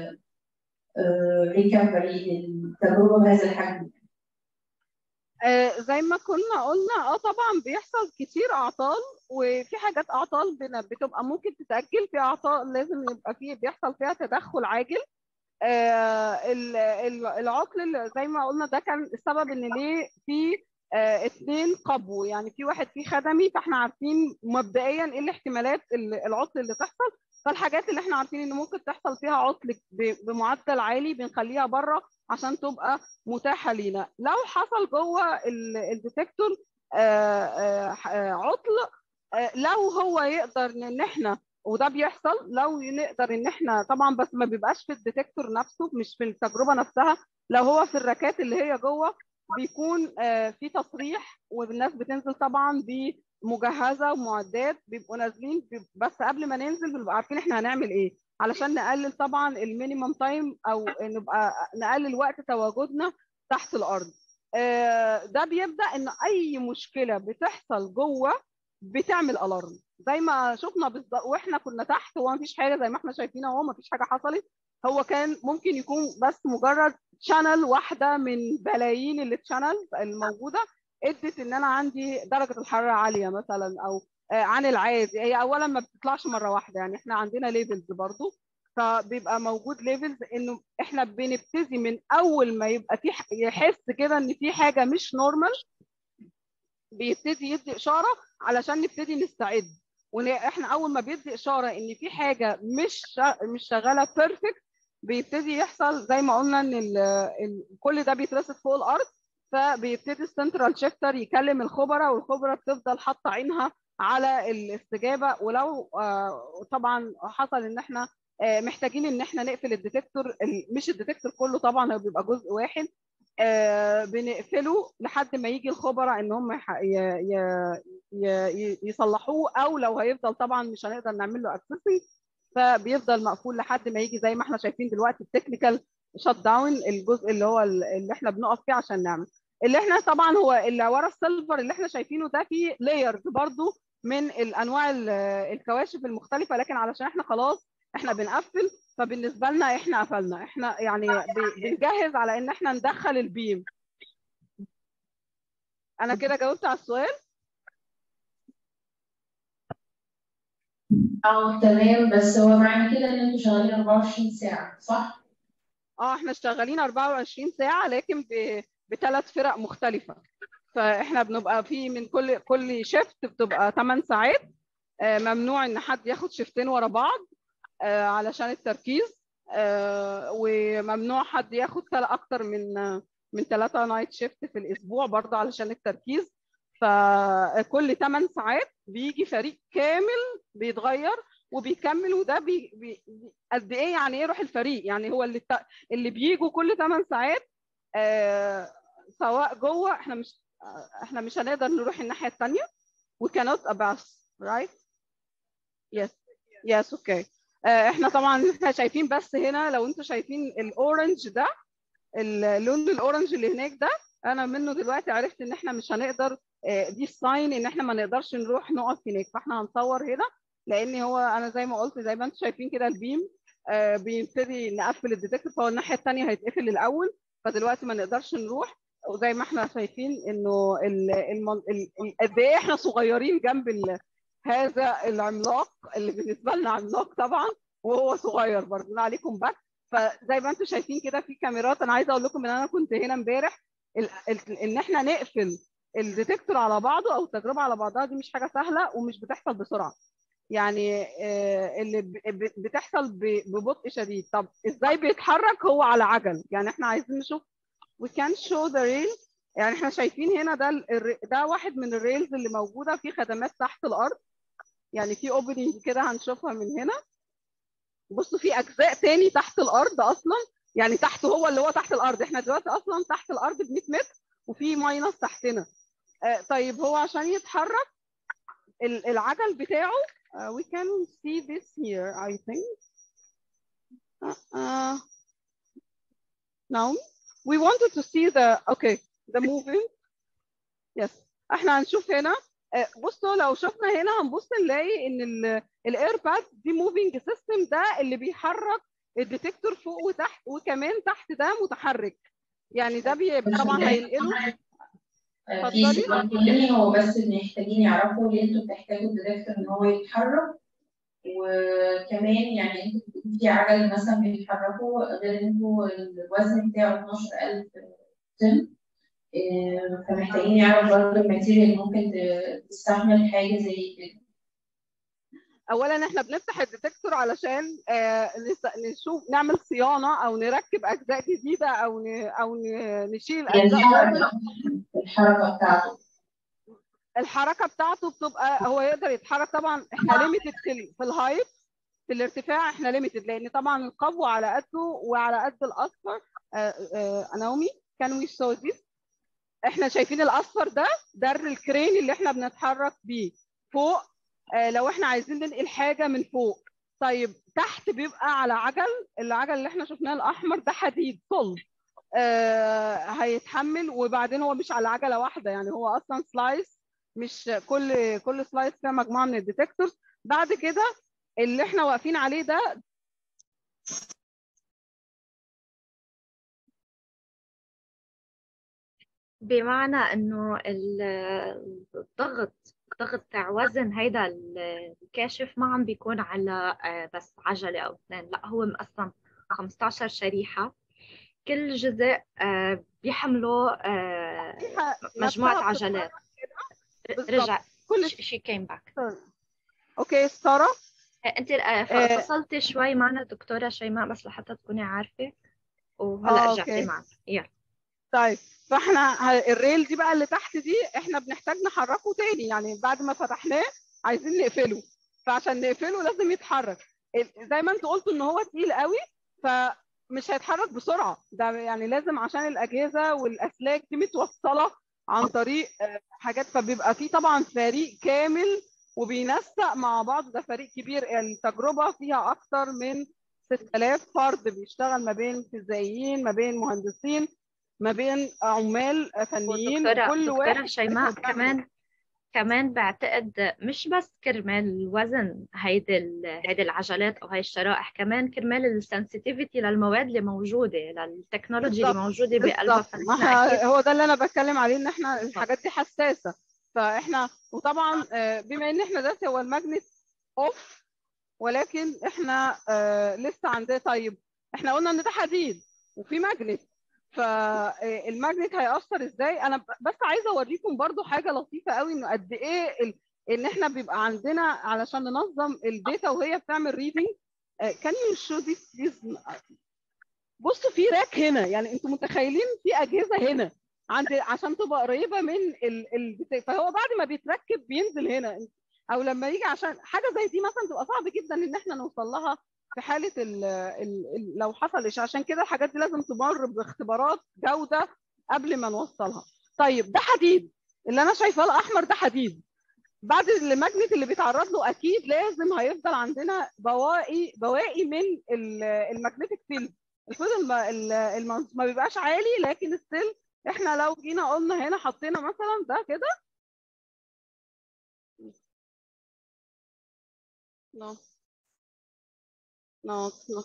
ريكفري للتجربة بهذا الحجم آه، زي ما كنا قلنا اه طبعا بيحصل كتير اعطال وفي حاجات اعطال بن- بتبقى ممكن تتاجل في اعطال لازم يبقى فيه بيحصل فيها تدخل عاجل آه، ال- ال- العطل اللي زي ما قلنا ده كان السبب ان ليه في آه، اتنين قبو يعني في واحد فيه خدمي فاحنا عارفين مبدئيا ايه الاحتمالات ال- العطل اللي تحصل فالحاجات اللي احنا عارفين ان ممكن تحصل فيها عطل ب- بمعدل عالي بنخليها بره عشان تبقى متاحه لينا لو حصل جوه ال- الديتكتور آه، آه، آه، عطل آه، لو هو يقدر ان احنا وده بيحصل لو نقدر ان احنا طبعا بس ما بيبقاش في الديتكتور نفسه مش في التجربه نفسها لو هو في الركات اللي هي جوه بيكون آه، في تصريح والناس بتنزل طبعا بمجهزه ومعدات بيبقوا نازلين بيب- بس قبل ما ننزل بنبقى عارفين احنا هنعمل ايه علشان نقلل طبعا المينيمم تايم او نبقى نقلل وقت تواجدنا تحت الارض آه، ده بيبدا ان اي مشكله بتحصل جوه بتعمل الارم زي ما شفنا بالظبط واحنا كنا تحت هو مفيش حاجه زي ما احنا شايفين اهو مفيش حاجه حصلت هو كان ممكن يكون بس مجرد شانل واحده من بلايين التشانلز الموجوده ادت ان انا عندي درجه الحراره عاليه مثلا او آه، عن العادي هي اولا ما بتطلعش مره واحده يعني احنا عندنا ليفلز برضو فبيبقى موجود ليفلز انه احنا بنبتدي من اول ما يبقى في ح- يحس كده ان في حاجه مش نورمال بيبتدي يدي اشاره علشان نبتدي نستعد واحنا اول ما بيدي اشاره ان في حاجه مش شا- مش شغاله بيرفكت بيبتدي يحصل زي ما قلنا ان ال ال كل ده بيترصد فوق الارض فبيبتدي السنترال شيفتر يكلم الخبراء والخبراء بتفضل حاطه عينها على الاستجابه ولو آه، طبعا حصل ان احنا آه، محتاجين ان احنا نقفل الديتكتور ال- مش الديتكتور كله طبعا هو بيبقى جزء واحد آه، بنقفله لحد ما يجي الخبراء ان هم يح- ي- ي- ي- يصلحوه او لو هيفضل طبعا مش هنقدر نعمل له اكسسنج فبيفضل مقفول لحد ما يجي زي ما احنا شايفين دلوقتي التكنيكال شت داون الجزء اللي هو ال- اللي احنا بنقف فيه عشان نعمل اللي احنا طبعا هو اللي ورا السيلفر اللي احنا شايفينه ده فيه لايرز برضو من الانواع ال- الكواشف المختلفه لكن علشان احنا خلاص احنا بنقفل فبالنسبه لنا احنا قفلنا احنا يعني ب- بنجهز على ان احنا ندخل البيم انا كده جاوبت على السؤال اه تمام بس هو معنى كده ان انتوا شغالين 24 ساعة صح؟ اه احنا شغالين 24 ساعة لكن بثلاث فرق مختلفة فاحنا بنبقى في من كل كل شيفت بتبقى 8 ساعات آه، ممنوع ان حد ياخد شيفتين ورا بعض آه، علشان التركيز آه، وممنوع حد ياخد تل- اكتر من من ثلاثة نايت شيفت في الاسبوع برضه علشان التركيز فكل 8 ساعات بيجي فريق كامل بيتغير وبيكمل وده بي بي قد ايه يعني ايه روح الفريق يعني هو اللي الت- اللي بيجوا كل 8 ساعات آه سواء جوه احنا مش آه، احنا مش هنقدر نروح الناحيه الثانيه we cannot abas right yes yes okay آه احنا طبعا احنا شايفين بس هنا لو انتوا شايفين الاورنج ده اللون الاورنج اللي هناك ده انا منه دلوقتي عرفت ان احنا مش هنقدر آه، دي الساين ان احنا ما نقدرش نروح نقف هناك فاحنا هنصور هنا لان هو انا زي ما قلت زي ما انتم شايفين كده البيم آه، بيبتدي نقفل الديتكتور فهو الناحيه الثانيه هيتقفل الاول فدلوقتي ما نقدرش نروح وزي ما احنا شايفين انه ال- المن- ال- ال- قد ايه احنا صغيرين جنب ال- هذا العملاق اللي بالنسبه لنا عملاق طبعا وهو صغير برضه عليكم باك فزي ما انتم شايفين كده في كاميرات انا عايزه اقول لكم ان انا كنت هنا امبارح ال- ال- ان احنا نقفل الديتكتور على بعضه او التجربه على بعضها دي مش حاجه سهله ومش بتحصل بسرعه يعني آه، اللي ب- ب- بتحصل ب- ببطء شديد طب ازاي بيتحرك هو على عجل يعني احنا عايزين نشوف we can show the rail يعني احنا شايفين هنا ده ال- الر- ده واحد من الريلز اللي موجوده في خدمات تحت الارض يعني في اوبننج كده هنشوفها من هنا بصوا في اجزاء تاني تحت الارض اصلا يعني تحت هو اللي هو تحت الارض احنا دلوقتي اصلا تحت الارض ب 100 متر وفي ماينس تحتنا آه، طيب هو عشان يتحرك ال- العجل بتاعه uh, we can see this here I think uh, uh, now we wanted to see the okay the moving yes احنا هنشوف هنا آه، بصوا لو شفنا هنا هنبص نلاقي ان الاير باد دي موفينج سيستم ده اللي بيحرك الديتكتور فوق وتحت وكمان تحت ده متحرك يعني ده بي طبعا هينقله آه، في اتفضلي. سؤال تاني هو بس محتاجين يعرفوا ليه انتوا بتحتاجوا الديتكتور ان هو يتحرك وكمان يعني انتوا بتقولوا في عجل مثلا بيتحركوا غير انتوا الوزن بتاعه 12000 طن آه، فمحتاجين يعرفوا برضه الماتيريال اللي ممكن ت- تستحمل حاجة زي كده اولا احنا بنفتح الديتكتور علشان آه، نس- نشوف نعمل صيانه او نركب اجزاء جديده او ن- او ن- نشيل يعني اجزاء الحركة الحركة بتاعته الحركه بتاعته بتبقى هو يقدر يتحرك طبعا احنا ليميتد في في الهايت في الارتفاع احنا ليميتد لان طبعا القبو على قده وعلى قد الاصفر اناومي كان وي شو ذيس احنا شايفين الاصفر ده ده الكرين اللي احنا بنتحرك بيه فوق آه، لو احنا عايزين ننقل حاجه من فوق طيب تحت بيبقى على عجل العجل اللي احنا شفناه الاحمر ده حديد صلب آه هيتحمل وبعدين هو مش على عجله واحده يعني هو اصلا سلايس مش كل كل سلايس فيها مجموعه من الديتكتورز بعد كده اللي احنا واقفين عليه ده بمعنى انه ال- الضغط الضغط تاع وزن هيدا ال- الكاشف ما عم بيكون على آه، بس عجلة او اثنين لا هو مقسم 15 شريحة كل جزء آه، بيحملوا آه، فيها مجموعة نفسها عجلات بالظبط. رجع كل she came back اوكي ساره انت آه. فصلتي شوي معنا دكتورة شيماء بس لحتى تكوني عارفة آه، وهلا أوكي. رجعتي معنا يلا طيب فاحنا ه- الريل دي بقى اللي تحت دي احنا بنحتاج نحركه تاني يعني بعد ما فتحناه عايزين نقفله فعشان نقفله لازم يتحرك ال- زي ما انتوا قلتوا ان هو تقيل قوي فمش هيتحرك بسرعه ده يعني لازم عشان الاجهزه والاسلاك دي متوصله عن طريق آه، حاجات فبيبقى فيه طبعا فريق كامل وبينسق مع بعض ده فريق كبير التجربه فيها اكتر من 6000 فرد بيشتغل ما بين فيزيائيين ما بين مهندسين ما بين عمال فنيين ودكتورة وكل دكتورة واحد شيماء بيعمل- كمان كمان بعتقد مش بس كرمال الوزن هيدي ال- هيدي العجلات او هاي الشرائح كمان كرمال السنسيتيفيتي للمواد اللي موجوده للتكنولوجي اللي بالظبط. موجوده بقلبها بالظبط ما فنحن اكيد احنا هو ده اللي انا بتكلم عليه ان احنا الحاجات دي حساسه فاحنا وطبعا آه، بما ان احنا دلوقتي هو الماجنت اوف ولكن احنا آه، لسه عندنا طيب احنا قلنا ان ده حديد وفي ماجنت فالماجنت هيأثر ازاي انا ب- بس عايزه اوريكم برضو حاجه لطيفه قوي انه قد ايه ال- ان احنا بيبقى عندنا علشان ننظم الداتا وهي بتعمل ريدنج كان يو شو ذيس بليز بصوا في راك هنا يعني انتوا متخيلين في اجهزه هنا عند عشان تبقى قريبه من ال... ال... فهو بعد ما بيتركب بينزل هنا او لما يجي عشان حاجه زي دي مثلا تبقى صعب جدا ان احنا نوصل لها في حاله ال... ال... ال... لو حصل إشعاع عشان كده الحاجات دي لازم تمر باختبارات جوده قبل ما نوصلها طيب ده حديد اللي انا شايفاه الاحمر ده حديد بعد الماجنت اللي بيتعرض له اكيد لازم هيفضل عندنا بواقي بواقي من الماجنتيك فيلد الفيلد الم... ال- الم... ما بيبقاش عالي لكن ستيل احنا لو جينا قلنا هنا حطينا مثلا ده كده نو نو نو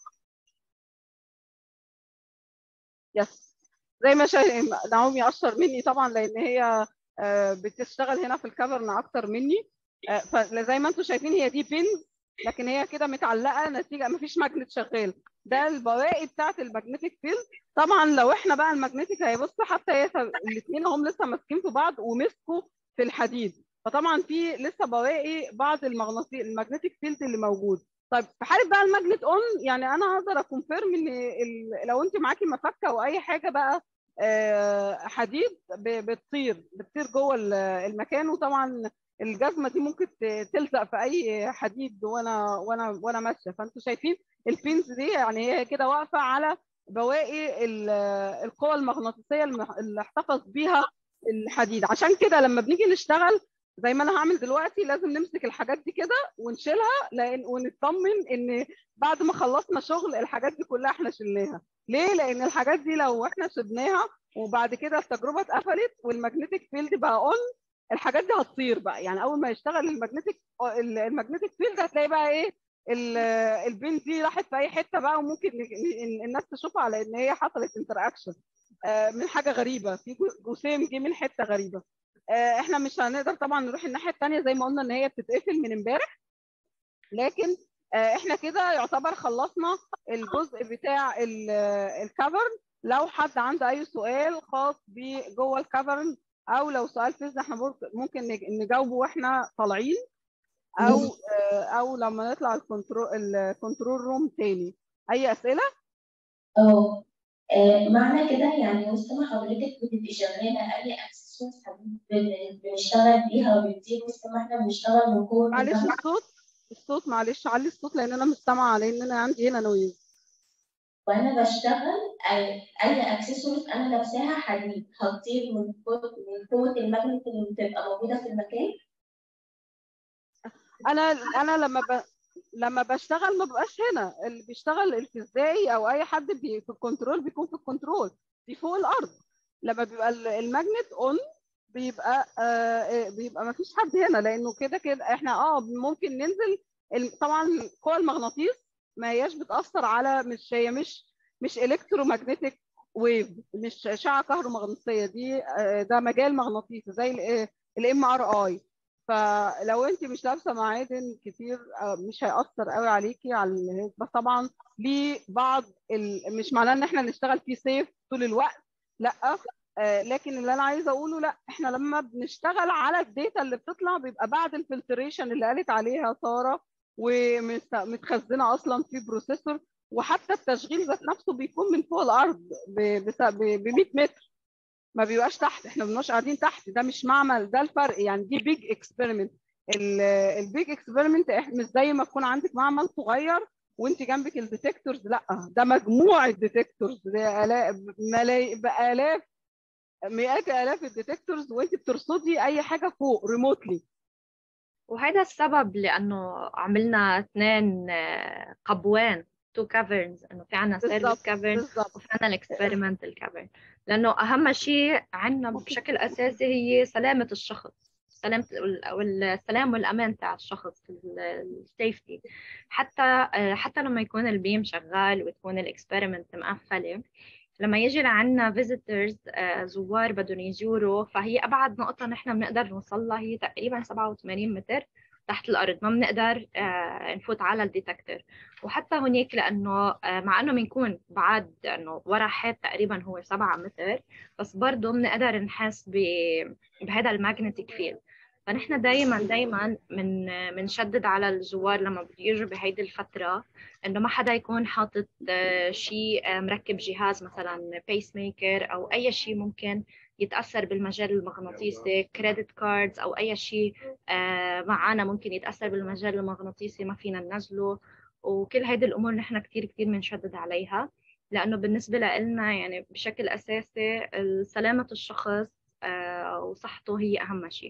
يس زي ما شايف نعومي اشطر مني طبعا لان هي آه، بتشتغل هنا في الكافرن اكتر مني آه، فزي ما انتم شايفين هي دي بينز لكن هي كده متعلقه نتيجه ما فيش ماجنت شغال ده البواقي بتاعت الماجنتيك فيلد طبعا لو احنا بقى الماجنتيك هيبص حتى هي الاثنين هم لسه ماسكين في بعض ومسكوا في الحديد فطبعا في لسه بواقي بعض المغناطيس الماجنتيك فيلد اللي موجود طيب في حاله بقى الماجنت اون يعني انا هقدر اكونفيرم ان ال- لو انت معاكي مفكه او اي حاجه بقى آه، حديد ب- بتطير بتطير جوه ال- المكان وطبعا الجزمه دي ممكن ت- تلزق في اي حديد وانا وانا وانا ماشيه فانتوا شايفين البينز دي يعني هي كده واقفه على بواقي ال- القوى المغناطيسيه الم- اللي احتفظ بيها الحديد عشان كده لما بنيجي نشتغل زي ما انا هعمل دلوقتي لازم نمسك الحاجات دي كده ونشيلها لان ونطمن ان بعد ما خلصنا شغل الحاجات دي كلها احنا شلناها ليه لان الحاجات دي لو احنا سبناها وبعد كده التجربه اتقفلت والماجنتيك فيلد بقى اون الحاجات دي هتطير بقى يعني اول ما يشتغل الماجنتيك الماجنتيك فيلد هتلاقي بقى ايه ال- البين دي راحت في اي حته بقى وممكن ن- ن- الناس تشوفها على ان هي حصلت انتر اكشن من حاجه غريبه في جو- جسيم جه من حته غريبه آه، احنا مش هنقدر طبعا نروح الناحيه الثانيه زي ما قلنا ان هي بتتقفل من امبارح لكن آه، احنا كده يعتبر خلصنا الجزء بتاع ال- الكفرن لو حد عنده اي سؤال خاص بجوه الكفرن او لو سؤال فيزياء احنا برضه ممكن نج- نجاوبه واحنا طالعين او آه، او لما نطلع الكنترول الكنترول روم تاني اي اسئله اه آه، معنى كده يعني وسط ما حضرتك بتبقي شغالة أي أكسسوارز بنشتغل بيها وبتطير وسط ما احنا بنشتغل من قوة معلش الجمع الصوت الصوت معلش علي الصوت لان انا مش سامعه لان انا عندي هنا نويز وأنا بشتغل أي أي أكسسوارز أنا لابساها حديد هتطير من قوة من قوة الماجنت اللي بتبقى موجودة في المكان انا انا لما ب... لما بشتغل ما ببقاش هنا اللي بيشتغل الفيزيائي او اي حد بي... في الكنترول بيكون في الكنترول دي فوق الارض لما بيبقى ال- الماجنت اون بيبقى آه بيبقى ما فيش حد هنا لانه كده كده احنا اه ممكن ننزل ال- طبعا قوى المغناطيس ما هياش بتاثر على مش هي مش مش الكترومagnetic ويف مش اشعه كهرومغناطيسيه دي آه، ده مجال مغناطيسي زي الام ار اي فلو انت مش لابسه معادن كتير آه، مش هيأثر قوي عليكي على الهيك. بس طبعا ليه بعض ال... مش معناه ان احنا نشتغل فيه سيف طول الوقت لا آه، لكن اللي انا عايزه اقوله لا احنا لما بنشتغل على الداتا اللي بتطلع بيبقى بعد الفلتريشن اللي قالت عليها ساره ومتخزنه اصلا في بروسيسور وحتى التشغيل ذات نفسه بيكون من فوق الارض ب 100 متر ما بيبقاش تحت احنا ما بنبقاش قاعدين تحت ده مش معمل ده الفرق يعني دي بيج اكسبيرمنت البيج اكسبيرمنت مش زي ما تكون عندك معمل صغير وانت جنبك الديتكتورز لا ده مجموعه ديتكتورز ده آلاف ملاي بالاف مئات الاف الديتكتورز وانت بترصدي اي حاجه فوق ريموتلي وهذا السبب لأنه عملنا اثنين آه، قبوان تو كافرنز إنه في عنا سيرفيس بالظبط كافرن بالظبط وفي عنا الاكسبيرمنتال كافرن لأنه أهم شيء عنا بشكل أساسي هي سلامة الشخص سلامة وال- والسلام والأمان تاع الشخص السيفتي حتى آه، حتى لما يكون البيم شغال وتكون الاكسبيرمنت مقفلة لما يجي لعنا فيزيتورز زوار بدهم يزوروا فهي أبعد نقطة نحن بنقدر نوصل لها هي تقريبا 87 متر تحت الأرض ما بنقدر آه، نفوت على الديتكتور وحتى هناك لأنه آه، مع إنه بنكون بعد إنه ورا حيط تقريبا هو 7 متر بس برضه بنقدر نحس ب- بهذا الماجنتيك فيلد فنحن دائما دائما من بنشدد على الزوار لما بده يجوا بهيدي الفترة انه ما حدا يكون حاطط آه، شيء آه، مركب جهاز مثلا بيس ميكر او اي شيء ممكن يتاثر بالمجال المغناطيسي كريدت كاردز او اي شيء آه، معنا ممكن يتاثر بالمجال المغناطيسي ما فينا ننزله وكل هيدي الامور نحن كثير كثير بنشدد عليها لانه بالنسبه لنا يعني بشكل اساسي سلامه الشخص آه، وصحته هي اهم شيء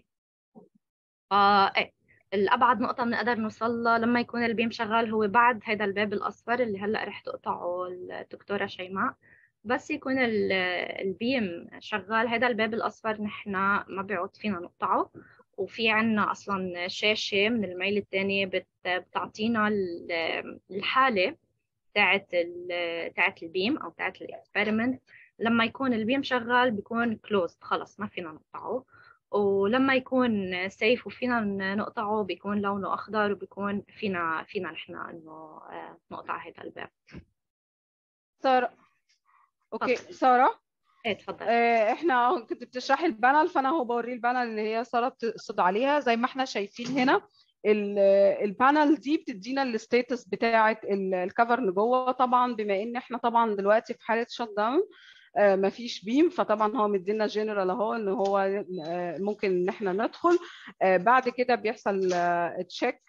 فا إيه الأبعد نقطة بنقدر نوصل لها لما يكون البيم شغال هو بعد هذا الباب الأصفر اللي هلأ رح تقطعه الدكتورة شيماء بس يكون ال- البيم شغال هذا الباب الأصفر نحن ما بيعود فينا نقطعه وفي عنا أصلا شاشة من الميل الثانية بت- بتعطينا ال- الحالة تاعت ال- تاعت البيم أو تاعت الإكسبيرمنت لما يكون البيم شغال بيكون كلوزد خلص ما فينا نقطعه ولما يكون سيف وفينا نقطعه بيكون لونه أخضر وبيكون فينا فينا نحن إنه آه، نقطع هذا الباب ساره اوكي ساره إيه تفضل آه، احنا كنت بتشرحي البانل فانا هو بوريه البانل اللي هي ساره بتقصد عليها زي ما احنا شايفين هنا ال- البانل دي بتدينا الستاتس بتاعه الكفر جوه طبعا بما ان احنا طبعا دلوقتي في حاله شت داون ما فيش بيم فطبعا هو مدينا جنرال اهو ان هو آه، ممكن ان احنا ندخل آه، بعد كده بيحصل تشيك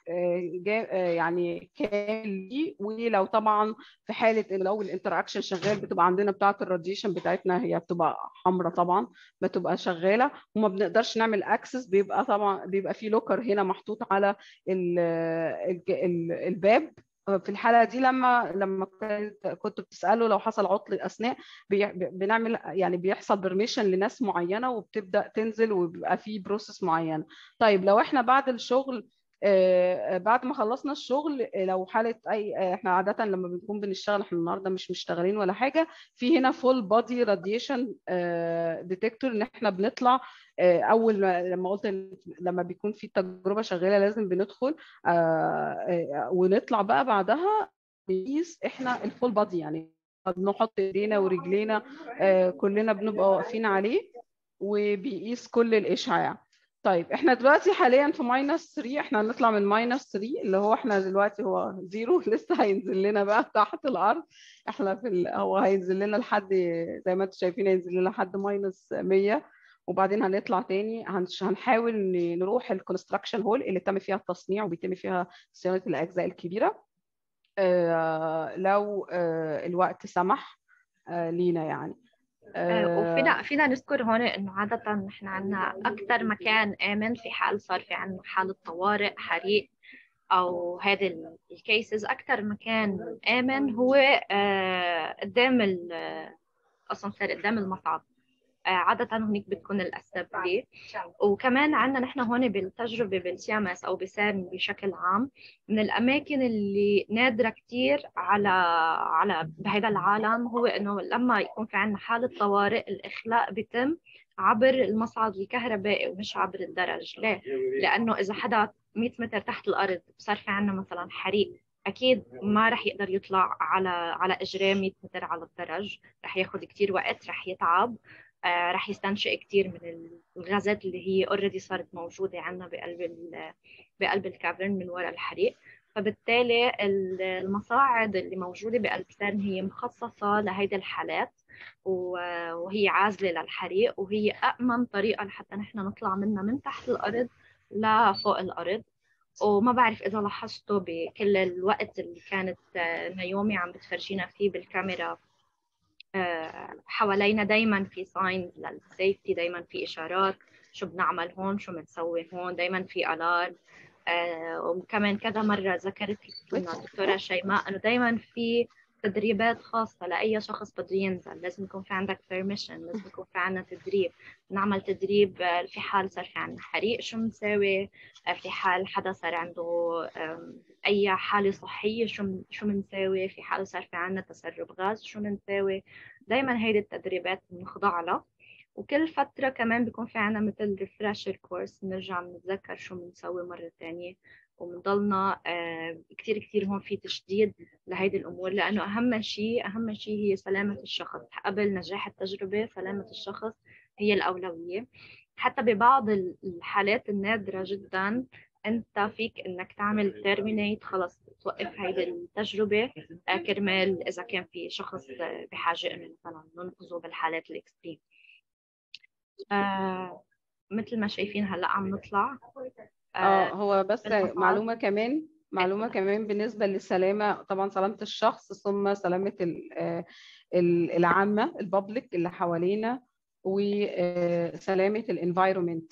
يعني كامل ليه ولو طبعا في حاله ان لو الانتراكشن شغال بتبقى عندنا بتاعه الراديشن بتاعتنا هي بتبقى حمراء طبعا بتبقى شغاله وما بنقدرش نعمل اكسس بيبقى طبعا بيبقى في لوكر هنا محطوط على ال ال ال الباب في الحاله دي لما لما كنت كنت بتساله لو حصل عطل اثناء بي- بنعمل يعني بيحصل برميشن لناس معينه وبتبدا تنزل وبيبقى في بروسيس معينه طيب لو احنا بعد الشغل آه، بعد ما خلصنا الشغل آه، لو حاله اي آه، احنا عاده لما بنكون بنشتغل احنا النهارده مش مشتغلين ولا حاجه في هنا فول بودي راديشن ديتكتور ان احنا بنطلع آه، اول ما لما قلت إن لما بيكون في تجربه شغاله لازم بندخل آه، آه، ونطلع بقى بعدها نقيس احنا الفول بودي يعني بنحط ايدينا ورجلينا آه، كلنا بنبقى واقفين عليه وبيقيس كل الاشعاع طيب احنا دلوقتي حاليا في ماينس 3 احنا هنطلع من ماينس 3 اللي هو احنا دلوقتي هو زيرو لسه هينزل لنا بقى تحت الارض احنا في ال... هو هينزل لنا لحد زي ما انتم شايفين هينزل لنا لحد ماينس 100 وبعدين هنطلع تاني هنش... هنحاول ن- نروح الكونستراكشن هول اللي تم فيها التصنيع وبيتم فيها صيانه الاجزاء الكبيره آه لو آه الوقت سمح آه لينا يعني آه، وفينا فينا نذكر هون انه عادة نحن عندنا اكثر مكان امن في حال صار في عندنا حالة طوارئ حريق او هذه الكيسز اكثر مكان امن هو آه، قدام ال- الاسانسير قدام المصعد آه، عادة هناك بتكون الاسمبلي وكمان عندنا نحن هون بالتجربة بالسيامس او بسام بشكل عام من الاماكن اللي نادرة كثير على على بهذا العالم هو انه لما يكون في عندنا حالة طوارئ الاخلاء بيتم عبر المصعد الكهربائي ومش عبر الدرج ليه؟ لانه اذا حدا 100 متر تحت الارض صار في عندنا مثلا حريق اكيد ما رح يقدر يطلع على على اجرام 100 متر على الدرج رح ياخذ كثير وقت رح يتعب آه، رح يستنشق كتير من الغازات اللي هي اوريدي صارت موجودة عندنا بقلب ال- بقلب الكافرن من وراء الحريق فبالتالي ال- المصاعد اللي موجودة بقلب سيرن هي مخصصة لهيدي الحالات و- وهي عازلة للحريق وهي أأمن طريقة لحتى نحن نطلع منها من تحت الأرض لفوق الأرض وما بعرف إذا لاحظتوا بكل الوقت اللي كانت آه، نيومي عم بتفرجينا فيه بالكاميرا آه، حوالينا دايما في ساينز للسيفتي دايما في إشارات شو بنعمل هون شو بنسوي هون دايما في ألارم آه، وكمان كذا مرة ذكرت لنا الدكتورة شيماء إنه دايما في تدريبات خاصة لأي شخص بده ينزل لازم يكون في عندك permission لازم يكون في عندنا تدريب نعمل تدريب آه، في حال صار في عندنا حريق شو بنساوي آه، في حال حدا صار عنده آم، أي حالة صحية شو شو بنساوي في حال صار في عندنا تسرب غاز شو بنساوي دايما هيدي التدريبات بنخضع لها وكل فترة كمان بيكون في عنا مثل ريفرشر كورس بنرجع بنتذكر شو بنسوي مرة تانية وبنضلنا آه كتير كتير هون في تشديد لهيدي الأمور لأنه أهم شيء أهم شيء هي سلامة الشخص قبل نجاح التجربة سلامة الشخص هي الأولوية حتى ببعض الحالات النادرة جدا أنت فيك إنك تعمل تيرمينيت خلص توقف هيدي التجربة آه، كرمال إذا كان في شخص آه، بحاجة إنه مثلا ننقذه بالحالات الإكستريم آه مثل ما شايفين هلا عم نطلع اه هو بس المصاعد. معلومة كمان معلومة كمان بالنسبة للسلامة طبعا سلامة الشخص ثم سلامة ال- آه، ال- العامة البابليك اللي حوالينا وسلامة الانفايرومنت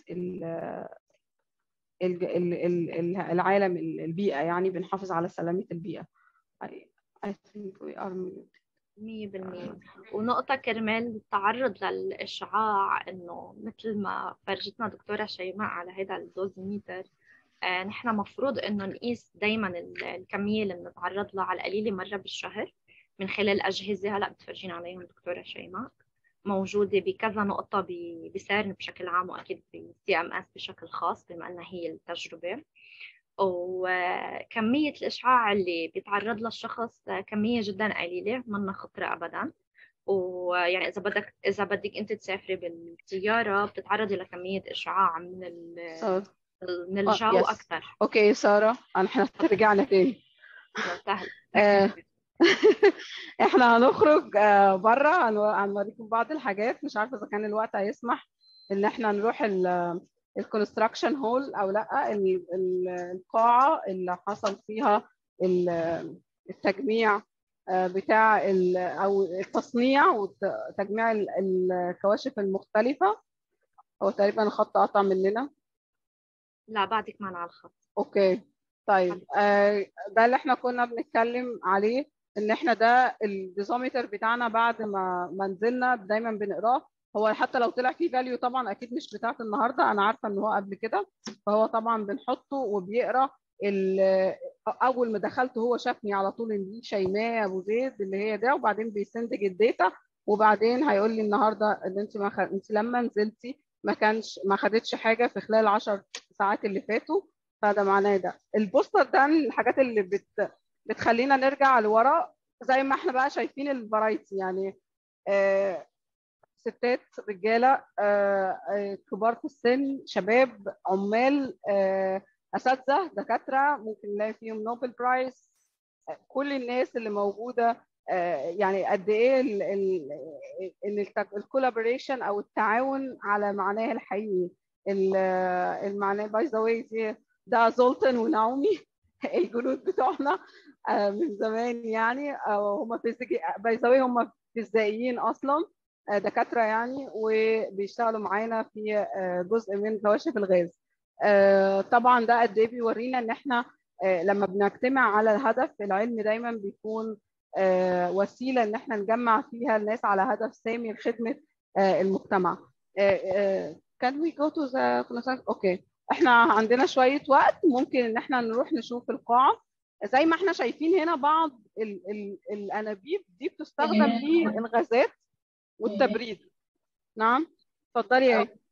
العالم ال- البيئة يعني بنحافظ على سلامة البيئة I, I think we are muted. مية بالمية ونقطة كرمال التعرض للإشعاع إنه مثل ما فرجتنا دكتورة شيماء على هذا الدوزيميتر آه نحن مفروض إنه نقيس دايما ال- الكمية اللي بنتعرض لها على القليلة مرة بالشهر من خلال أجهزة هلا بتفرجينا عليهم دكتورة شيماء موجودة بكذا نقطة ب- بسيرن بشكل عام وأكيد بالسي ام اس بشكل خاص بما أنها هي التجربة وكمية الإشعاع اللي بيتعرض لها الشخص كمية جدا قليلة منا خطرة أبدا ويعني إذا بدك إذا بدك أنت تسافري بالسيارة بتتعرضي لكمية إشعاع من ال- So, من الجو yes. أكثر اوكي سارة احنا رجعنا تاني سهل آه، احنا هنخرج بره هنوريكم بعض الحاجات مش عارفه اذا كان الوقت هيسمح ان احنا نروح الكونستراكشن هول او لا ال- ال- القاعه اللي حصل فيها ال- التجميع آه، بتاع ال- او التصنيع وتجميع ال- الكواشف المختلفه هو تقريبا الخط قطع مننا لا بعدك معنا على الخط اوكي طيب آه، ده اللي احنا كنا بنتكلم عليه ان احنا ده الديزومتر بتاعنا بعد ما ما نزلنا دايما بنقراه هو حتى لو طلع فيه فاليو طبعا اكيد مش بتاعت النهارده انا عارفه ان هو قبل كده فهو طبعا بنحطه وبيقرا ال- اول ما دخلت هو شافني على طول ان دي شيماء ابو زيد اللي هي ده وبعدين بيسندج الداتا وبعدين هيقول لي النهارده ان انت ما خ... انت لما نزلتي ما كانش ما خدتش حاجه في خلال 10 ساعات اللي فاتوا فده معناه ده البوستر ده من الحاجات اللي بت بتخلينا نرجع لورا زي ما احنا بقى شايفين الفرايتي يعني آه ستات رجاله آه آه كبار في السن شباب عمال آه اساتذه دكاتره ممكن نلاقي فيهم نوبل برايز آه كل الناس اللي موجوده آه يعني قد ايه ال- ال- ان الكولابوريشن او التعاون على معناه الحقيقي ال- المعنى باي ذا واي ده زولتن ونعومي الجنود بتوعنا آه، من زمان يعني آه، هم فيزيكي باي ذا واي هم فيزيائيين اصلا آه، دكاتره يعني وبيشتغلوا معانا في آه، جزء من كواشف الغاز آه، طبعا ده قد ايه بيورينا ان احنا آه، لما بنجتمع على الهدف العلم دايما بيكون آه، وسيله ان احنا نجمع فيها الناس على هدف سامي لخدمه آه، المجتمع can we go to the Renaissance؟ اوكي احنا عندنا شويه وقت ممكن ان احنا نروح نشوف القاعه زي ما احنا شايفين هنا بعض ال ال الانابيب دي بتستخدم للغازات والتبريد نعم اتفضلي يا إيه.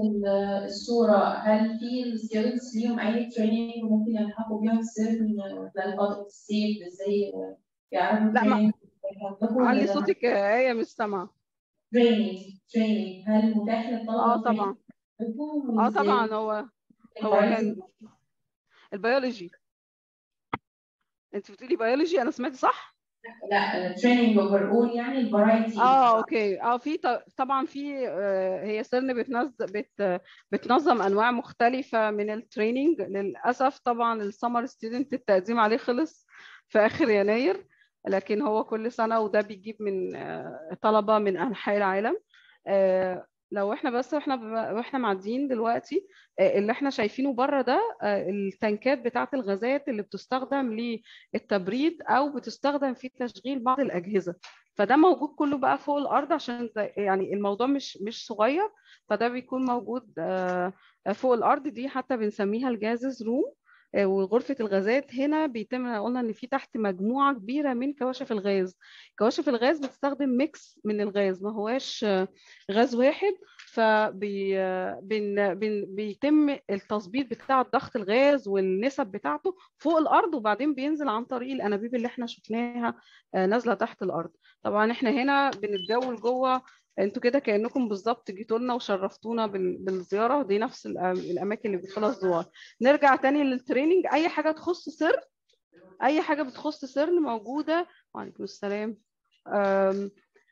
الصورة هل في الستودنتس ليهم أي تريننج ممكن يلحقوا بيها في سيرن لفترة الصيف ازاي يعرفوا لا، ما- training يلحقوا ولا علي لا؟ صوتك يا ايه مش سامعه تريننج تريننج هل متاح للطلبة اه إن طبعا يشوفوا اه وإزاي طبعا هو هو كان البيولوجي انت بتقولي بيولوجي انا سمعت صح لا التريننج اوفر اول يعني الفرايتي اه اوكي اه في ط- طبعا في آه، هي سيرن بتنظم بت بتنظم انواع مختلفه من التريننج للاسف طبعا السمر ستودنت التقديم عليه خلص في اخر يناير لكن هو كل سنه وده بيجيب من آه، طلبه من انحاء العالم آه، لو احنا بس احنا ب- واحنا معديين دلوقتي آه، اللي احنا شايفينه بره ده آه، التنكات بتاعه الغازات اللي بتستخدم للتبريد او بتستخدم في تشغيل بعض الاجهزه فده موجود كله بقى فوق الارض عشان زي- يعني الموضوع مش مش صغير فده بيكون موجود آه، فوق الارض دي حتى بنسميها الجازز روم آه، وغرفة الغازات هنا بيتم قلنا ان في تحت مجموعة كبيرة من كواشف الغاز كواشف الغاز بتستخدم ميكس من الغاز ما هواش آه، غاز واحد فبي آه، بن بن بيتم التظبيط بتاع ضغط الغاز والنسب بتاعته فوق الارض وبعدين بينزل عن طريق الانابيب اللي احنا شفناها آه، نازله تحت الارض طبعا احنا هنا بنتجول جوه انتوا كده كانكم بالظبط جيتوا لنا وشرفتونا بال- بالزياره دي نفس الأ- الاماكن اللي بيدخلها الزوار نرجع تاني للتريننج اي حاجه تخص سر اي حاجه بتخص سيرن موجوده وعليكم السلام أم،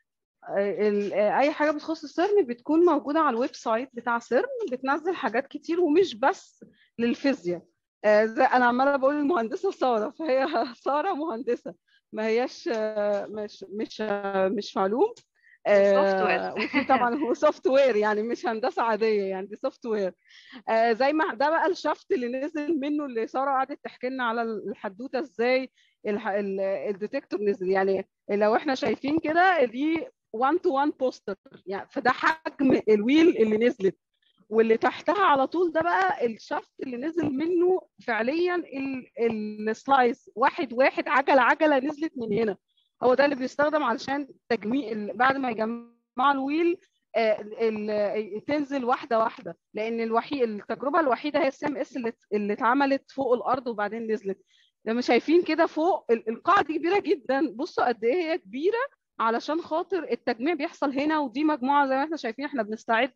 ال- اي حاجه بتخص سيرن بتكون موجوده على الويب سايت بتاع سيرن بتنزل حاجات كتير ومش بس للفيزياء آه، زي انا عماله بقول المهندسه ساره فهي ساره مهندسه ما هياش آه، مش مش آه، مش معلوم سوفت وير. آه، وفي طبعا هو سوفت وير يعني مش هندسه عاديه يعني دي سوفت وير آه، زي ما ده بقى الشفت اللي نزل منه اللي ساره قعدت تحكي لنا على الحدوته ازاي الح- ال- الديتكتور نزل يعني لو احنا شايفين كده دي 1 تو 1 بوستر يعني فده حجم الويل اللي نزلت واللي تحتها على طول ده بقى الشفت اللي نزل منه فعليا ال- السلايس واحد واحد عجله عجله نزلت من هنا هو ده اللي بيستخدم علشان تجميع ال- بعد ما يجمعوا الويل آه، ال- ال- تنزل واحده واحده لان الوحيد التجربه الوحيده هي السي ام اس اللي اللي اتعملت فوق الارض وبعدين نزلت لما شايفين كده فوق ال- القاعه دي كبيره جدا بصوا قد ايه هي كبيره علشان خاطر التجميع بيحصل هنا ودي مجموعه زي ما احنا شايفين احنا بنستعد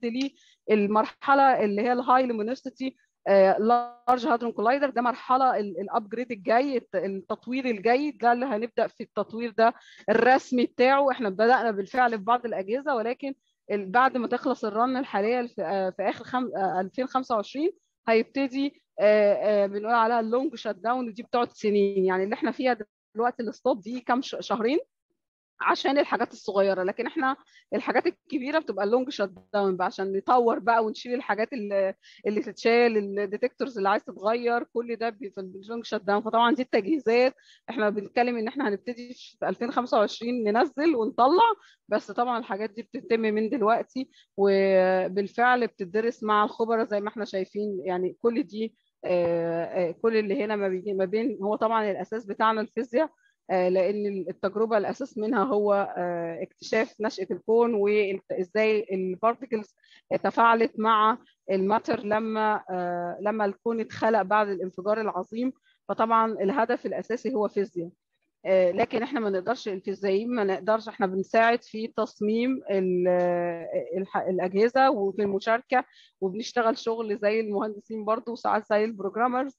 للمرحله اللي هي الهاي لومينوسيتي لارج هادرون كولايدر ده مرحله الابجريد الجاي الت- التطوير الجاي ده اللي هنبدا في التطوير ده الرسمي بتاعه احنا بدانا بالفعل في بعض الاجهزه ولكن ال- بعد ما تخلص الرن الحاليه في آه، في اخر خم... آه، 2025 هيبتدي آه، آه، بنقول عليها اللونج شات داون ودي بتقعد سنين يعني اللي احنا فيها دلوقتي الستوب دي كام ش- شهرين عشان الحاجات الصغيره لكن احنا الحاجات الكبيره بتبقى اللونج شات داون بقى عشان نطور بقى ونشيل الحاجات اللي, اللي تتشال الديتكتورز اللي عايز تتغير كل ده بي- في اللونج شات داون فطبعا دي التجهيزات احنا بنتكلم ان احنا هنبتدي في 2025 ننزل ونطلع بس طبعا الحاجات دي بتتم من دلوقتي وبالفعل بتدرس مع الخبراء زي ما احنا شايفين يعني كل دي آه، آه، كل اللي هنا ما بيجي ما بين هو طبعا الاساس بتاعنا الفيزياء آه، لان التجربه الاساس منها هو آه، اكتشاف نشاه الكون وازاي البارتكلز تفاعلت مع الماتر لما آه، لما الكون اتخلق بعد الانفجار العظيم فطبعا الهدف الاساسي هو فيزياء آه، لكن احنا ما نقدرش الفيزيائيين ما نقدرش احنا بنساعد في تصميم ال- الح- الاجهزه وفي المشاركه وبنشتغل شغل زي المهندسين برضو وساعات زي البروجرامرز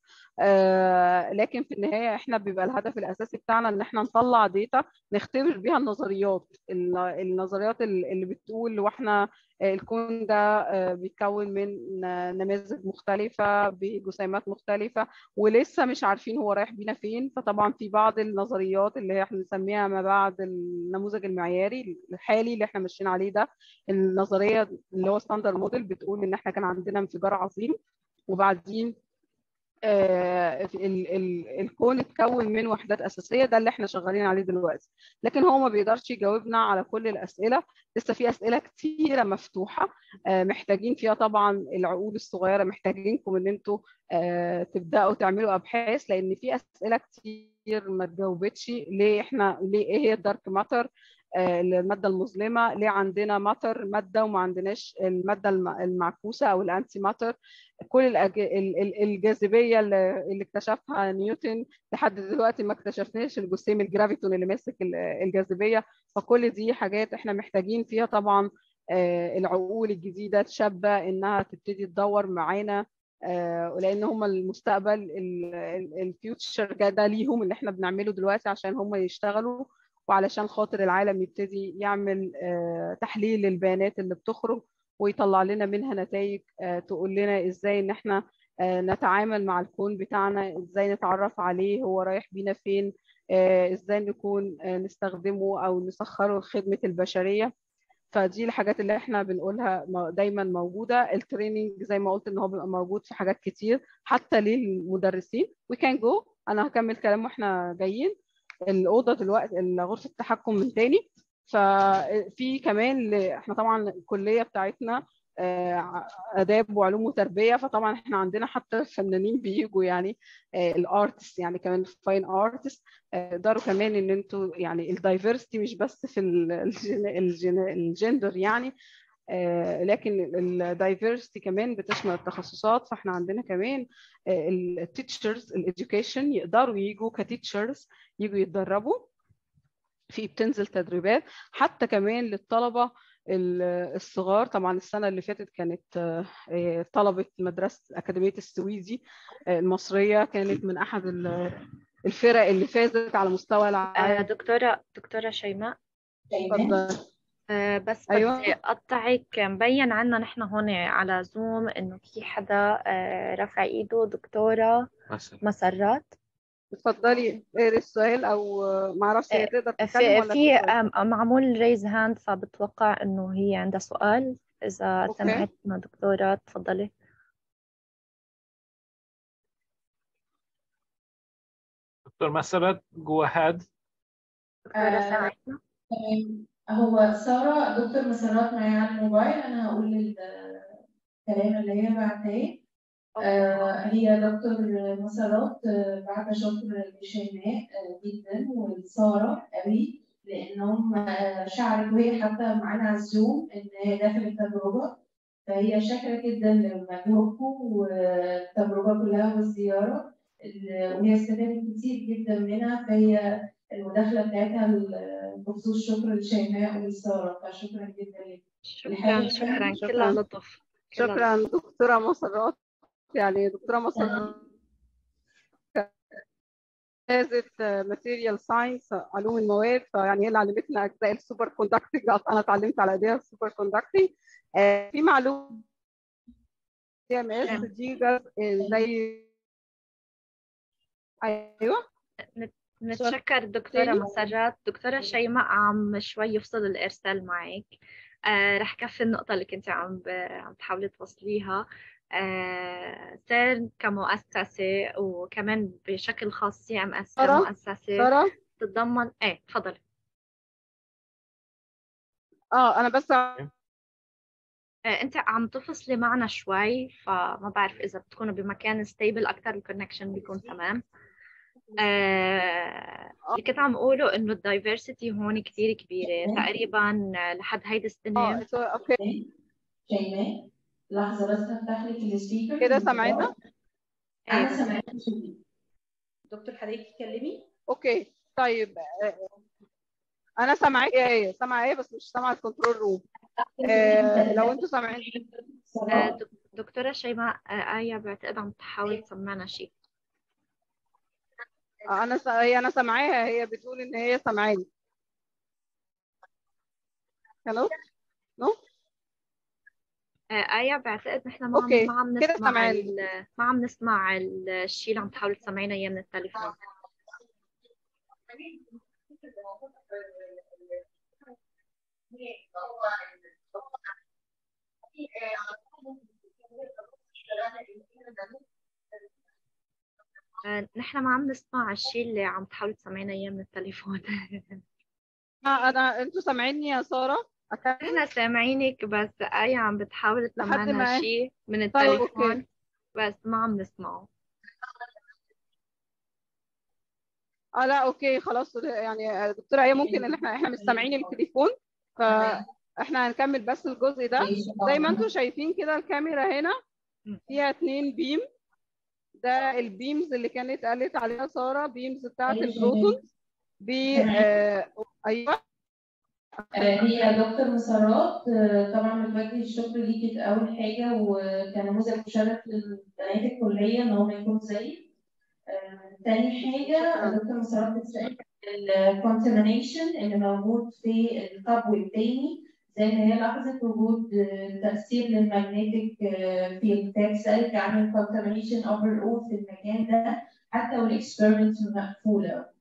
آه، لكن في النهايه احنا بيبقى الهدف الاساسي بتاعنا ان احنا نطلع ديتا نختبر بيها النظريات ال- النظريات ال- اللي بتقول واحنا الكون ده آه، بيتكون من نماذج مختلفه بجسيمات مختلفه ولسه مش عارفين هو رايح بينا فين فطبعا في بعض النظريات اللي هي احنا بنسميها ما بعد النموذج المعياري الحالي اللي احنا ماشيين عليه ده النظريه اللي هو ستاندر موديل بتقول ان احنا كان عندنا انفجار عظيم وبعدين آه، ال- ال- الكون اتكون من وحدات اساسيه ده اللي احنا شغالين عليه دلوقتي لكن هو ما بيقدرش يجاوبنا على كل الاسئله لسه في اسئله كتيره مفتوحه آه، محتاجين فيها طبعا العقول الصغيره محتاجينكم ان انتوا آه، تبداوا تعملوا ابحاث لان في اسئله كتير ما اتجاوبتش ليه احنا ليه ايه هي الدارك ماتر آه، الماده المظلمه ليه عندنا ماتر ماده وما عندناش الماده الم- المعكوسه او الانتي ماتر كل الأج- ال- ال- الجاذبيه اللي اللي اكتشفها نيوتن لحد دلوقتي ما اكتشفناش الجسيم الجرافيتون اللي ماسك ال- الجاذبيه فكل دي حاجات احنا محتاجين فيها طبعا آه، العقول الجديده الشابه انها تبتدي تدور معانا آه، لان هم المستقبل الفيوتشر ده ليهم اللي احنا بنعمله دلوقتي عشان هم يشتغلوا وعلشان خاطر العالم يبتدي يعمل آه، تحليل للبيانات اللي بتخرج ويطلع لنا منها نتائج آه، تقول لنا ازاي ان احنا آه، نتعامل مع الكون بتاعنا ازاي نتعرف عليه هو رايح بينا فين آه، ازاي نكون آه، نستخدمه او نسخره لخدمة البشرية فدي الحاجات اللي احنا بنقولها م- دايما موجودة التريننج زي ما قلت ان هو بيبقى موجود في حاجات كتير حتى للمدرسين we can go انا هكمل كلام واحنا جايين الأوضة دلوقتي غرفة التحكم من تاني ففي كمان ل- احنا طبعا الكلية بتاعتنا آه، آداب وعلوم وتربية فطبعا احنا عندنا حتى الفنانين بيجوا يعني الارتست يعني كمان فاين ارتست يقدروا كمان ان انتوا يعني الدايفرستي مش بس في ال- الجن- الجن- الجندر يعني آه، لكن الدايفرستي كمان بتشمل التخصصات فاحنا عندنا كمان التيتشرز الاديوكيشن يقدروا يجوا كتيتشرز يجوا يتدربوا في بتنزل تدريبات حتى كمان للطلبة ال- الصغار طبعا السنة اللي فاتت كانت آه، آه، طلبة مدرسة أكاديمية السويدي آه، المصرية كانت من أحد ال- الفرق اللي فازت على مستوى آه، العالم دكتورة دكتورة شيماء شيماء اتفضل. آه، بس أيوة. بدي أقطعك مبين عنا نحن هون على زوم إنه في حدا آه، رفع إيده دكتورة مثلا مسرات اتفضلي اقري السؤال أو آه، معرفش هي تقدر تتكلم في ولا في تقدر؟ آم، معمول ريز هاند فبتوقع إنه هي عندها سؤال إذا أوكي. سمعتنا دكتورة تفضلي دكتور مسرت go ahead دكتورة آه، سمعتنا تمام هو سارة دكتور مسرات معايا على الموبايل أنا هقول الكلام اللي هي بعتاه آه، هي دكتور مسارات آه، بعد شكر لشيماء آه، جدا ولسارة قوي لأنهم آه، شعرت وهي حتى معانا على الزوم إن هي داخل التجربة فهي شاكرة جدا لمجهودكم والتجربة كلها والزيارة ال- وهي استفادت كتير جدا منها فهي المداخلة بتاعتها ال- بخصوص شكر لشيماء ولسارة فشكرا جدا لك. شكرا الحقيقة شكرا شكراً. كلها لطف كلها شكرا دكتورة مسرات يعني دكتورة مسرات فازت ماتيريال ساينس علوم المواد فيعني هي اللي علمتنا اجزاء السوبر كوندكتنج انا اتعلمت على ايديها السوبر كوندكتنج في معلومه سي ام اس دي جزء زي ايوه نتشكر دكتورة تاني؟ مسرات دكتورة شيماء عم شوي يفصل الإرسال معك آه رح كفي النقطة اللي كنت عم ب... عم تحاولي توصليها آه سيرن كمؤسسة وكمان بشكل خاص سي ام اس سارة؟ كمؤسسة ساره تتضمن ايه تفضلي اه انا بس آه انت عم تفصلي معنا شوي فما بعرف اذا بتكونوا بمكان ستيبل اكثر الكونكشن بيكون تمام آه، اللي كنت عم اقوله انه الدايفرسيتي هون كثير كبيره تقريبا لحد هيدي السنه اه سو- اوكي شيماء لحظة بس هفتح لك السبيكر كده سامعينها أنا إيه، سامعاك دكتور حضرتك تتكلمي اوكي طيب آه، انا سامعاك يا ايه سامعه ايه بس مش سامعه الكنترول روم آه، لو انتوا سامعين آه، دك- دكتوره شيماء آه، آية بعتقد عم تحاول تسمعنا شيء آه، انا س... هي انا سامعاها هي بتقول ان هي سامعاني هلو نو آه، آية بعتقد نحن ما عم أوكي، ما عم كده نسمع سامعاني. ال- ما عم نسمع ال- الشيء اللي عم تحاولي تسمعينا اياه من التليفون آه، نحن ما عم نسمع الشيء اللي عم تحاولي تسمعينا اياه من التليفون آه، انا انتوا سامعيني يا ساره أكمل؟ نحن سامعينك بس آية عم بتحاول لحد تسمعنا ما- شيء من طيب، التليفون أوكي. بس ما عم نسمعه اه لا اوكي خلاص يعني دكتوره ايه ممكن ان احنا احنا مش سامعين التليفون فاحنا هنكمل بس الجزء ده زي ما انتم شايفين كده الكاميرا هنا فيها اتنين بيم ده البيمز اللي كانت قالت عليها ساره بيمز بتاعت البروتون ب آه ايوه هي دكتور مسارات آه، طبعا بنوجه الشكر ليكي في أول حاجة وكنموذج مشرف لبنات الكلية إن هم يكونوا زيك. آه، تاني حاجة شكراً. دكتور مسارات بتسأل الكونتامينيشن اللي موجود في القبو التاني زي ما هي لاحظت وجود آه، تأثير للمagnetic فيلد بتسألك عن الكونتامينيشن اوفر اول في المكان ده حتى والاكسبيرمنت مقفولة.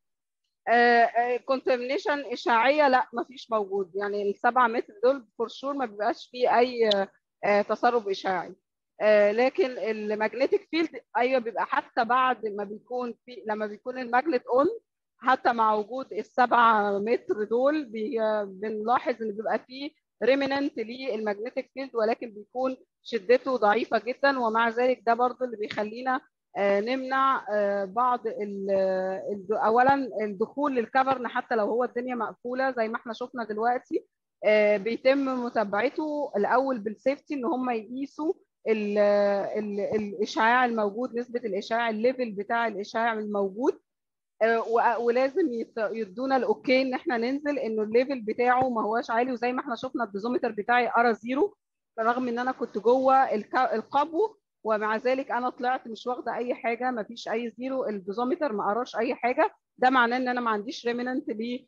كونتامينيشن اشعاعيه لا ما فيش موجود يعني السبعة متر دول فور شور ما بيبقاش فيه اي آه، تسرب اشعاعي آه، لكن المagnetic فيلد ايوه بيبقى حتى بعد ما بيكون في لما بيكون الماجنت اون حتى مع وجود السبعة متر دول بي- بنلاحظ ان بيبقى فيه ريمننت للمagnetic فيلد ولكن بيكون شدته ضعيفه جدا ومع ذلك ده برضو اللي بيخلينا آه، نمنع آه، بعض ال- الد- اولا الدخول للكفرن حتى لو هو الدنيا مقفوله زي ما احنا شفنا دلوقتي آه، بيتم متابعته الاول بالسيفتي ان هم يقيسوا ال ال الاشعاع الموجود نسبه الاشعاع الليفل بتاع الاشعاع الموجود آه، و- ولازم يت- يدونا الاوكي ان احنا ننزل انه الليفل بتاعه ما هواش عالي وزي ما احنا شفنا الدوزومتر بتاعي ارى زيرو رغم ان انا كنت جوه الك- القبو ومع ذلك انا طلعت مش واخده اي حاجه ما فيش اي زيرو الدوزومتر ما قراش اي حاجه ده معناه ان انا ما عنديش ريمننت ل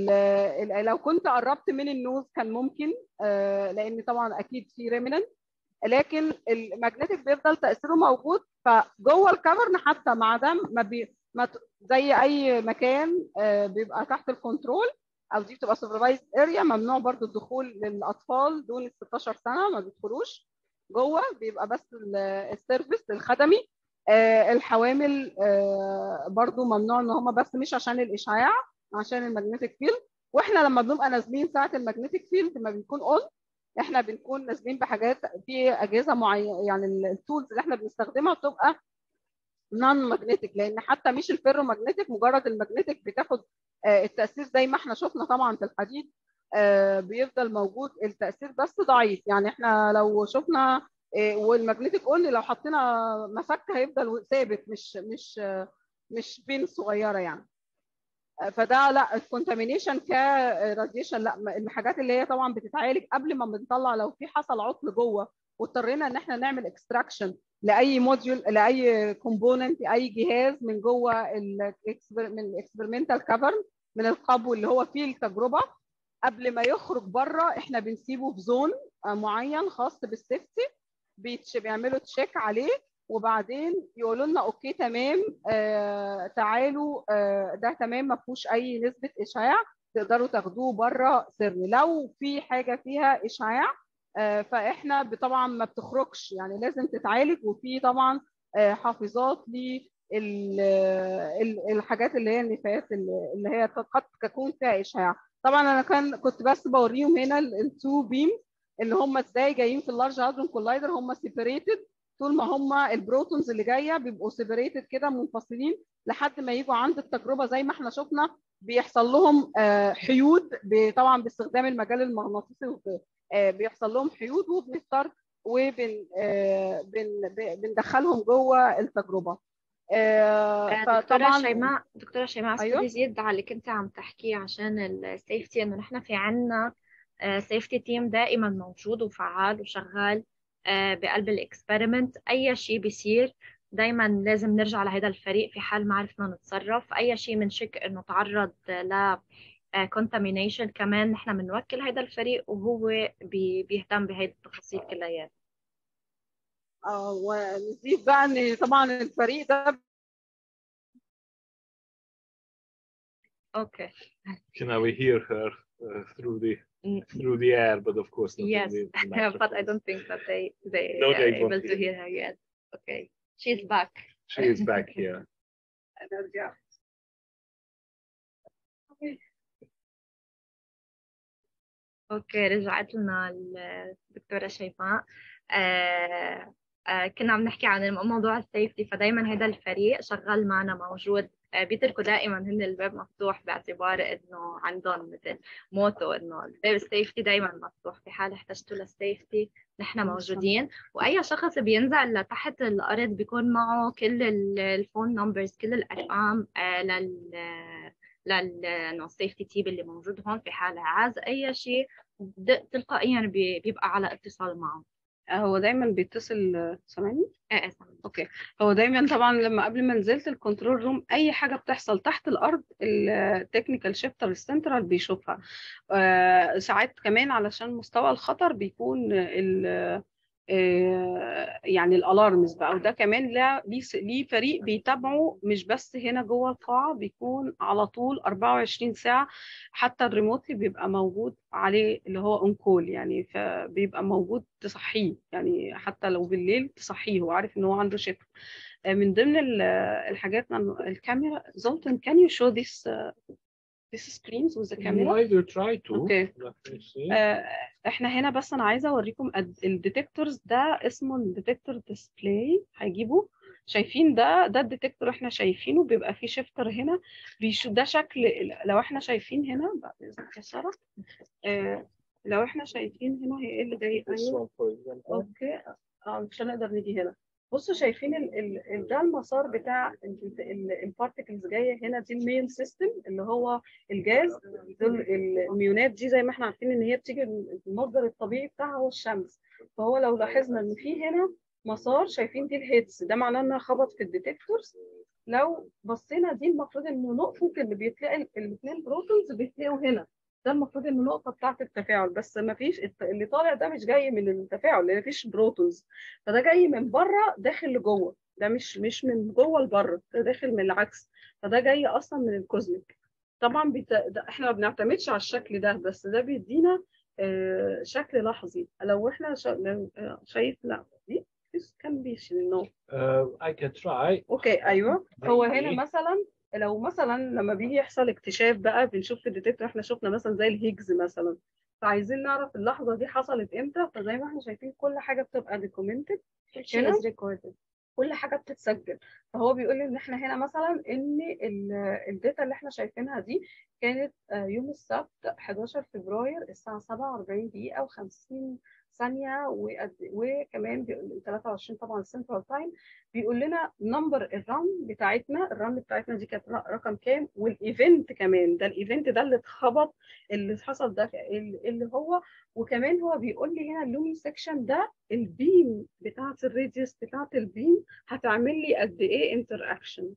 لو كنت قربت من النوز كان ممكن آه، لان طبعا اكيد في ريمننت لكن المagnetic بيفضل تاثيره موجود فجوه الكفرن حتى مع ده ما بي ما ت- زي اي مكان آه، بيبقى تحت الكنترول او دي بتبقى سوبرفايز اريا ممنوع برضو الدخول للاطفال دون ال 16 سنه ما بيدخلوش جوه بيبقى بس ال- السيرفيس الخدمي آه، الحوامل آه، برضو ممنوع ان هم بس مش عشان الاشعاع عشان المagnetic فيلد واحنا لما بنبقى نازلين ساعه المagnetic فيلد ما بيكون اون احنا بنكون نازلين بحاجات في اجهزه معينه يعني التولز اللي احنا بنستخدمها بتبقى نون ماجنتيك لان حتى مش الفيرو ماجنتيك مجرد الماجنتيك بتاخد آه، التاثير زي ما احنا شفنا طبعا في الحديد آه، بيفضل موجود التاثير بس ضعيف يعني احنا لو شفنا آه، والماجنتيك قلنا لو حطينا مفك هيفضل ثابت مش مش آه، مش بين صغيره يعني آه، فده لا الكونتامينيشن كراديشن لا ما- الحاجات اللي هي طبعا بتتعالج قبل ما بنطلع لو في حصل عطل جوه واضطرينا ان احنا نعمل اكستراكشن لاي موديول لاي كومبوننت اي جهاز من جوه ال من الاكسبيرمنتال كفرن من القبو اللي هو فيه التجربه قبل ما يخرج بره احنا بنسيبه في زون آه، معين خاص بالسيفتي بيتش- بيعملوا تشيك عليه وبعدين يقولوا لنا اوكي تمام آه تعالوا آه ده تمام ما فيهوش اي نسبه اشعاع تقدروا تاخدوه بره سري لو في حاجه فيها اشعاع آه فاحنا ب- طبعا ما بتخرجش يعني لازم تتعالج وفي طبعا آه حافظات للحاجات اللي هي النفايات اللي اللي هي قد تكون فيها اشعاع طبعا انا كان كنت بس بوريهم هنا التو بيم اللي هم ازاي جايين في اللارج هادرون كولايدر هم سيبريتد طول ما هم البروتونز اللي جايه بيبقوا سيبريتد كده منفصلين لحد ما يجوا عند التجربه زي ما احنا شفنا بيحصل لهم آه، حيود ب- طبعا باستخدام المجال المغناطيسي وب- آه، بيحصل لهم حيود وبنختار وبن آه، بن- ب- بندخلهم جوه التجربه آه، آه، دكتورة فطبعا شيماء دكتورة شيماء أيوة. أستاذ زيد على اللي كنت عم تحكيه عشان السيفتي إنه نحن في عنا سيفتي تيم دائما موجود وفعال وشغال آه، بقلب الاكسبيرمنت أي شيء بيصير دايما لازم نرجع لهذا الفريق في حال ما عرفنا نتصرف أي شيء بنشك إنه تعرض ل كونتامينيشن كمان نحن بنوكل هذا الفريق وهو بي- بيهتم بهذه التفاصيل كلياتها آه، ونضيف بقى ان طبعا الفريق ده اوكي Can we hear her uh, through the Mm. through the air, but of course not Yes, in the but I microphone. don't think that they they No, are they won't able to hear. hear her yet. Okay, she's back. She is back here. نرجع اوكي رجعت لنا الدكتورة شيماء آه آه، كنا عم نحكي عن موضوع السيفتي فدايما هذا الفريق شغال معنا موجود آه، بيتركوا دائما هن الباب مفتوح باعتبار انه عندهم مثل موتو انه الباب السيفتي دائما مفتوح في حال احتجتوا للسيفتي نحن موجودين واي شخص بينزل لتحت الارض بيكون معه كل ال- الفون نمبرز كل الارقام آه، لل للسيفتي تيم اللي موجود هون في حال عاز اي شيء د- تلقائيا بي- بيبقى على اتصال معه هو دايما بيتصل سامعني ايه إيه، سامع. اوكي هو دايما طبعا لما قبل ما نزلت الكنترول روم اي حاجه بتحصل تحت الارض التكنيكال شيفتر السنترال بيشوفها آه، ساعات كمان علشان مستوى الخطر بيكون ال آه، يعني الالارمز بقى وده كمان لا- ليه س- ليه فريق بيتابعه مش بس هنا جوه القاعه بيكون على طول 24 ساعه حتى الريموتلي بيبقى موجود عليه اللي هو اون كول يعني فبيبقى موجود تصحيه يعني حتى لو بالليل تصحيه هو عارف ان هو عنده شيفت آه، من ضمن ال- الحاجات من الكاميرا زولتن can you show this uh, this screens with the camera I will try to. Okay. Let me see. آه، احنا هنا بس انا عايزه اوريكم الديتكتورز ده اسمه الديتكتور ديسبلاي هيجيبه شايفين ده ده الديتكتور احنا شايفينه بيبقى فيه شيفتر هنا بيشو ده شكل لو احنا شايفين هنا بعد اذنك يا ساره آه، لو احنا شايفين هنا هي ايه اللي جاي This ايوه one, for example. اوكي اه مش هنقدر نيجي هنا بصوا شايفين ال ال ال ده المسار بتاع البارتكلز جايه هنا دي المين سيستم اللي هو الجاز دول ال- الميونات دي زي ما احنا عارفين ان هي بتيجي من المصدر الطبيعي بتاعها هو الشمس فهو لو لاحظنا ان في هنا مسار شايفين دي الهيدز ده معناه انها خبط في الديتكتورز لو بصينا دي المفروض انه نقطه اللي بيتلاقي الاثنين بروتونز بيتلاقوا هنا ده المفروض انه نقطه بتاعه التفاعل بس ما فيش اللي طالع ده مش جاي من التفاعل لان مفيش بروتونز فده جاي من بره داخل لجوه ده مش مش من جوه لبره ده داخل من العكس فده جاي اصلا من الكوزميك طبعا بيت... ده احنا ما بنعتمدش على الشكل ده بس ده بيدينا آه شكل لحظي لو احنا شا... لو- آه، شايف لا دي this can be seen no Uh, I can try. اوكي ايوه هو هنا زي مثلا لو مثلا لما بيجي يحصل اكتشاف بقى بنشوف في الديتكتور احنا شفنا مثلا زي الهيجز مثلا فعايزين نعرف اللحظه دي حصلت امتى فزي ما احنا شايفين كل حاجه بتبقى دوكيومنتد هنا كل حاجه بتتسجل فهو بيقول لي ان احنا هنا مثلا ان الداتا اللي احنا شايفينها دي كانت آه، يوم السبت 11 فبراير الساعه 47 دقيقه و50 ثانيه وقد وكمان بيقول 23 طبعا سنترال تايم بيقول لنا نمبر الرن بتاعتنا الرن بتاعتنا دي كانت ر- رقم كام والايفنت كمان ده الايفنت ده اللي اتخبط اللي حصل ده اللي هو وكمان هو بيقول لي هنا اللومي سيكشن ده البيم بتاعت الراديوس بتاعت البيم هتعمل لي قد ايه انتر اكشن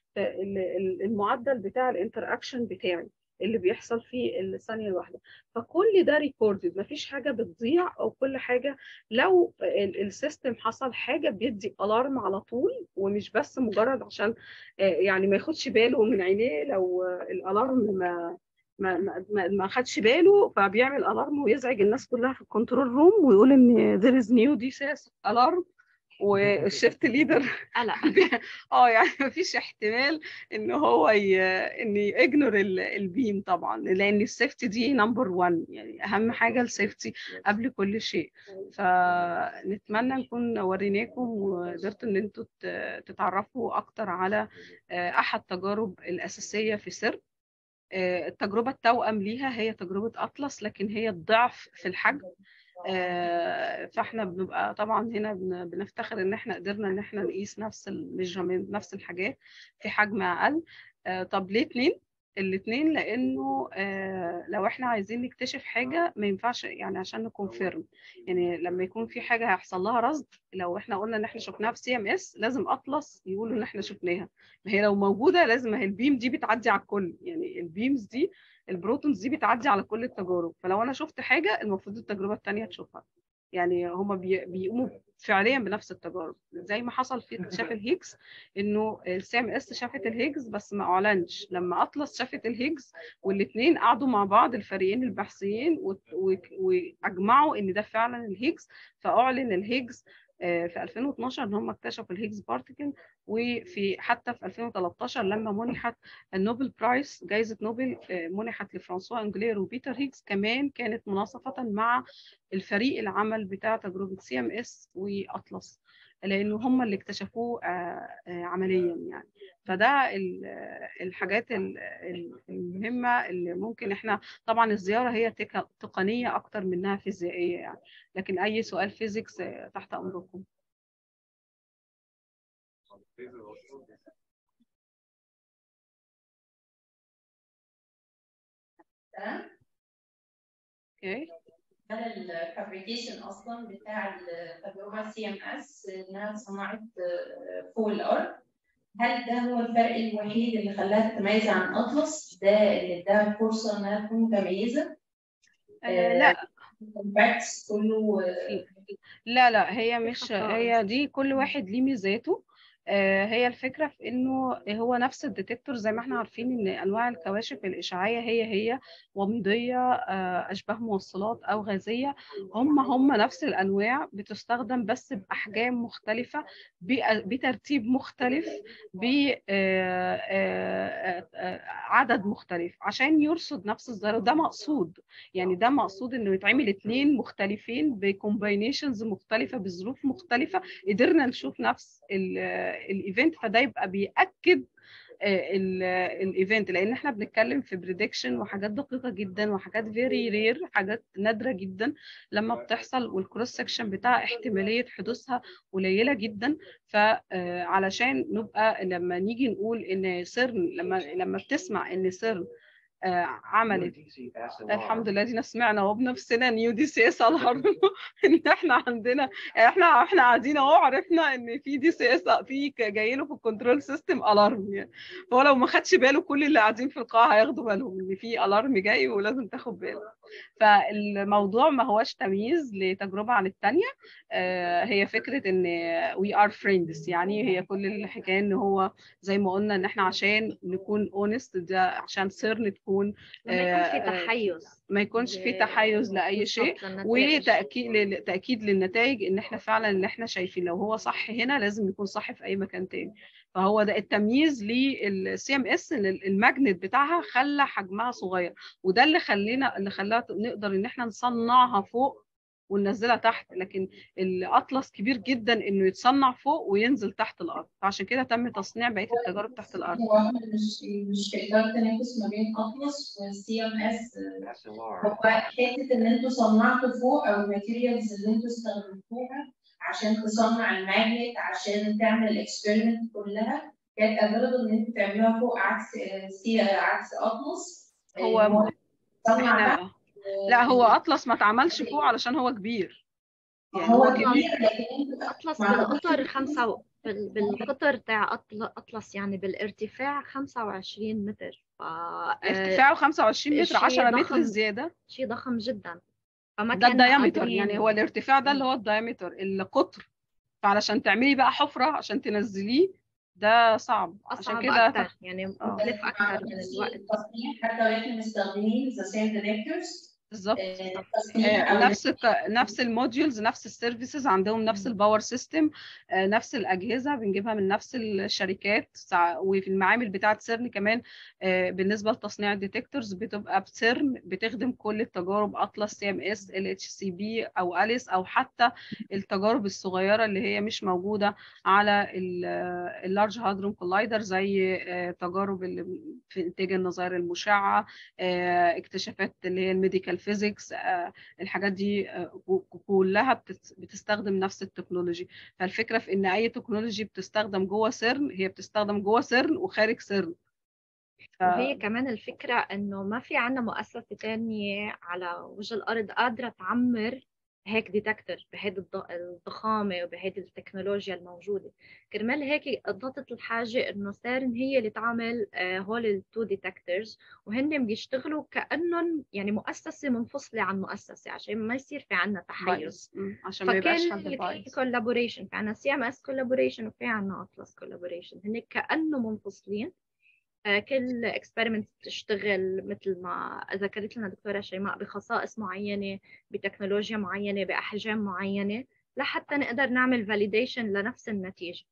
المعدل بتاع الانتر اكشن بتاعي اللي بيحصل في الثانيه الواحده فكل ده ريكوردد مفيش حاجه بتضيع او كل حاجه لو ال- السيستم حصل حاجه بيدي الارم على طول ومش بس مجرد عشان آه، يعني ما ياخدش باله من عينيه لو آه، الالارم ما ما ما ما- ما خدش باله فبيعمل الارم ويزعج الناس كلها في الكنترول روم ويقول ان there is new disease alarm والشيفت ليدر قلق اه يعني مفيش احتمال ان هو ي... ان يجنور البيم طبعا لان السيفتي دي نمبر 1 يعني اهم حاجه السيفتي قبل كل شيء فنتمنى نكون وريناكم وقدرتوا ان انتوا ت- تتعرفوا اكتر على آه، احد التجارب الاساسيه في سر آه، التجربه التوأم ليها هي تجربه اطلس لكن هي الضعف في الحجم آه، فاحنا بنبقى طبعا هنا بن- بنفتخر ان احنا قدرنا ان احنا نقيس نفس الميجرمنت نفس الحاجات في حجم اقل آه، طب ليه اتنين الاتنين لانه آه، لو احنا عايزين نكتشف حاجه ما ينفعش يعني عشان نكونفيرم يعني لما يكون في حاجه هيحصل لها رصد لو احنا قلنا ان احنا شفناها في سي ام اس لازم اطلس يقولوا ان احنا شفناها ما هي لو موجوده لازم ما هي البيم دي بتعدي على الكل يعني البيمز دي البروتونز دي بتعدي على كل التجارب فلو انا شفت حاجه المفروض التجربه الثانيه تشوفها يعني هما بي- بيقوموا فعليا بنفس التجارب زي ما حصل في اكتشاف الهيجز انه السي ام اس شافت الهيجز بس ما اعلنش لما اطلس شافت الهيجز والاثنين قعدوا مع بعض الفريقين البحثيين وت- و- واجمعوا ان ده فعلا الهيجز فاعلن الهيجز آه، في 2012 ان هم اكتشفوا الهيجز بارتيكل وفي حتى في 2013 لما منحت النوبل برايس جائزة نوبل آه، منحت لفرانسوا انجلير وبيتر هيجز كمان كانت مناصفة مع الفريق العمل بتاع تجربة سي ام اس واطلس لانه هم اللي اكتشفوه آه، آه، عمليا يعني فده ال- الحاجات ال- ال- المهمه اللي ممكن احنا طبعا الزياره هي تك- تقنيه اكتر منها فيزيائيه يعني لكن اي سؤال فيزيكس آه، تحت امركم تمام اوكي ده الفابريكيشن اصلا بتاع التجربه سي ام اس انها صنعت فوق الارض هل ده هو الفرق الوحيد اللي خلاها تتميز عن اطلس ده اللي اداها فرصه انها تكون متميزه آه، لا الباكس كله آه، لا لا هي مش خصائص. هي دي كل واحد ليه ميزاته آه، هي الفكرة في إنه هو نفس الديتكتور زي ما احنا عارفين إن أنواع الكواشف الإشعاعية هي هي ومضية آه، أشباه موصلات أو غازية هم هم نفس الأنواع بتستخدم بس بأحجام مختلفة بأ- بترتيب مختلف بعدد مختلف عشان يرصد نفس الظاهرة وده مقصود يعني ده مقصود إنه يتعمل اتنين مختلفين بكومباينيشنز مختلفة بظروف مختلفة قدرنا نشوف نفس الايفنت فده يبقى بيأكد الايفنت لان احنا بنتكلم في بريدكشن وحاجات دقيقه جدا وحاجات فيري رير حاجات نادره جدا لما بتحصل والكروس سكشن بتاع احتماليه حدوثها قليله جدا فعلشان نبقى لما نيجي نقول ان سيرن لما لما بتسمع ان سيرن آه، عملت الحمد لله دينا سمعنا اهو بنفسنا نيو دي سي اس الارم ان احنا عندنا احنا احنا قاعدين اهو عرفنا ان في دي سي اس في ك- جاي له في الكنترول سيستم الارم يعني فهو لو ما خدش باله كل اللي قاعدين في القاعه هياخدوا بالهم ان في الارم جاي ولازم تاخد بالك فالموضوع ما هوش تمييز لتجربه عن الثانيه هي فكره ان وي ار فريندز يعني هي كل الحكايه ان هو زي ما قلنا ان احنا عشان نكون اونست ده عشان سيرن تكون ما يكون في آه، آه، تحيز ما يكونش في ل- تحيز لاي شيء بالضبط للنتائج. وتاكيد تاكيد للنتائج ان احنا فعلا اللي احنا شايفين لو هو صح هنا لازم يكون صح في اي مكان تاني فهو ده التمييز للسي ام اس ان الماجنت بتاعها خلى حجمها صغير وده اللي خلينا اللي خلاها نقدر ان احنا نصنعها فوق وننزلها تحت لكن الاطلس كبير جدا انه يتصنع فوق وينزل تحت الارض فعشان كده تم تصنيع بقيه التجارب تحت الارض هو احنا مش مش في اطار تنافس ما بين اطلس والسي ام اس هو حته ان انتوا صنعتوا فوق او الماتيريالز اللي انتوا استخدمتوها عشان تصنع الماجنت عشان تعمل الاكسبيرمنت كلها كانت افيلبل ان انتوا تعملوها فوق عكس سي عكس اطلس هو صنع احنا لا هو اطلس ما اتعملش فوق علشان هو كبير يعني هو هو كبير كبير لكن انتوا أطلس مع بالقطر خمسة و... بال... بالقطر تاع أطل... أطلس يعني بالارتفاع 25 متر ف ارتفاعه 25 متر شيء 10 متر ضخم. زياده شيء ضخم جدا فما ده كنا الدايمتر قادرين- يعني هو الارتفاع ده اللي هو الدايمتر القطر فعلشان تعملي بقى حفره عشان تنزليه ده صعب عشان أصعب كده أكتر يعني مكلف أكتر من الوقت التصنيع حتى واحنا مستخدمين ذا سيم ديتكتورز بالظبط التصنيع آه، أو نفس الك- نفس الموديولز نفس السيرفيسز عندهم نفس الباور سيستم نفس الاجهزه بنجيبها من نفس الشركات سع- وفي المعامل بتاعه سيرن كمان آه، بالنسبه لتصنيع الديتكتورز بتبقى بسيرن بتخدم كل التجارب اطلس سي ام اس ال اتش سي بي او اليس او حتى التجارب الصغيره اللي هي مش موجوده على اللارج هادرون كولايدر زي آه، تجارب اللي في انتاج النظائر المشعه آه، اكتشافات اللي هي الميديكال فيزيكس الحاجات دي آه، كلها بتس- بتستخدم نفس التكنولوجي فالفكره في ان اي تكنولوجي بتستخدم جوه سيرن هي بتستخدم جوه سيرن وخارج سيرن ف... وهي كمان الفكرة إنه ما في عنا مؤسسة تانية على وجه الأرض قادرة تعمر هيك ديتكتور بهيدي الض- الضخامة وبهيدي التكنولوجيا الموجودة كرمال هيك قضت الحاجة إنه سيرن هي اللي تعمل آه، هول التو ديتكتورز وهن بيشتغلوا كأنهم يعني مؤسسة منفصلة عن مؤسسة عشان ما يصير في عنا تحيز بايظ مم، عشان ما يبقاش حد فكل بايظ كولابوريشن في عنا سي ام اس كولابوريشن وفي عنا اطلس كولابوريشن هن كانه منفصلين آه، كل اكسبيرمنت بتشتغل مثل ما ذكرت لنا دكتوره شيماء بخصائص معينه بتكنولوجيا معينه باحجام معينه لحتى نقدر نعمل فاليديشن لنفس النتيجه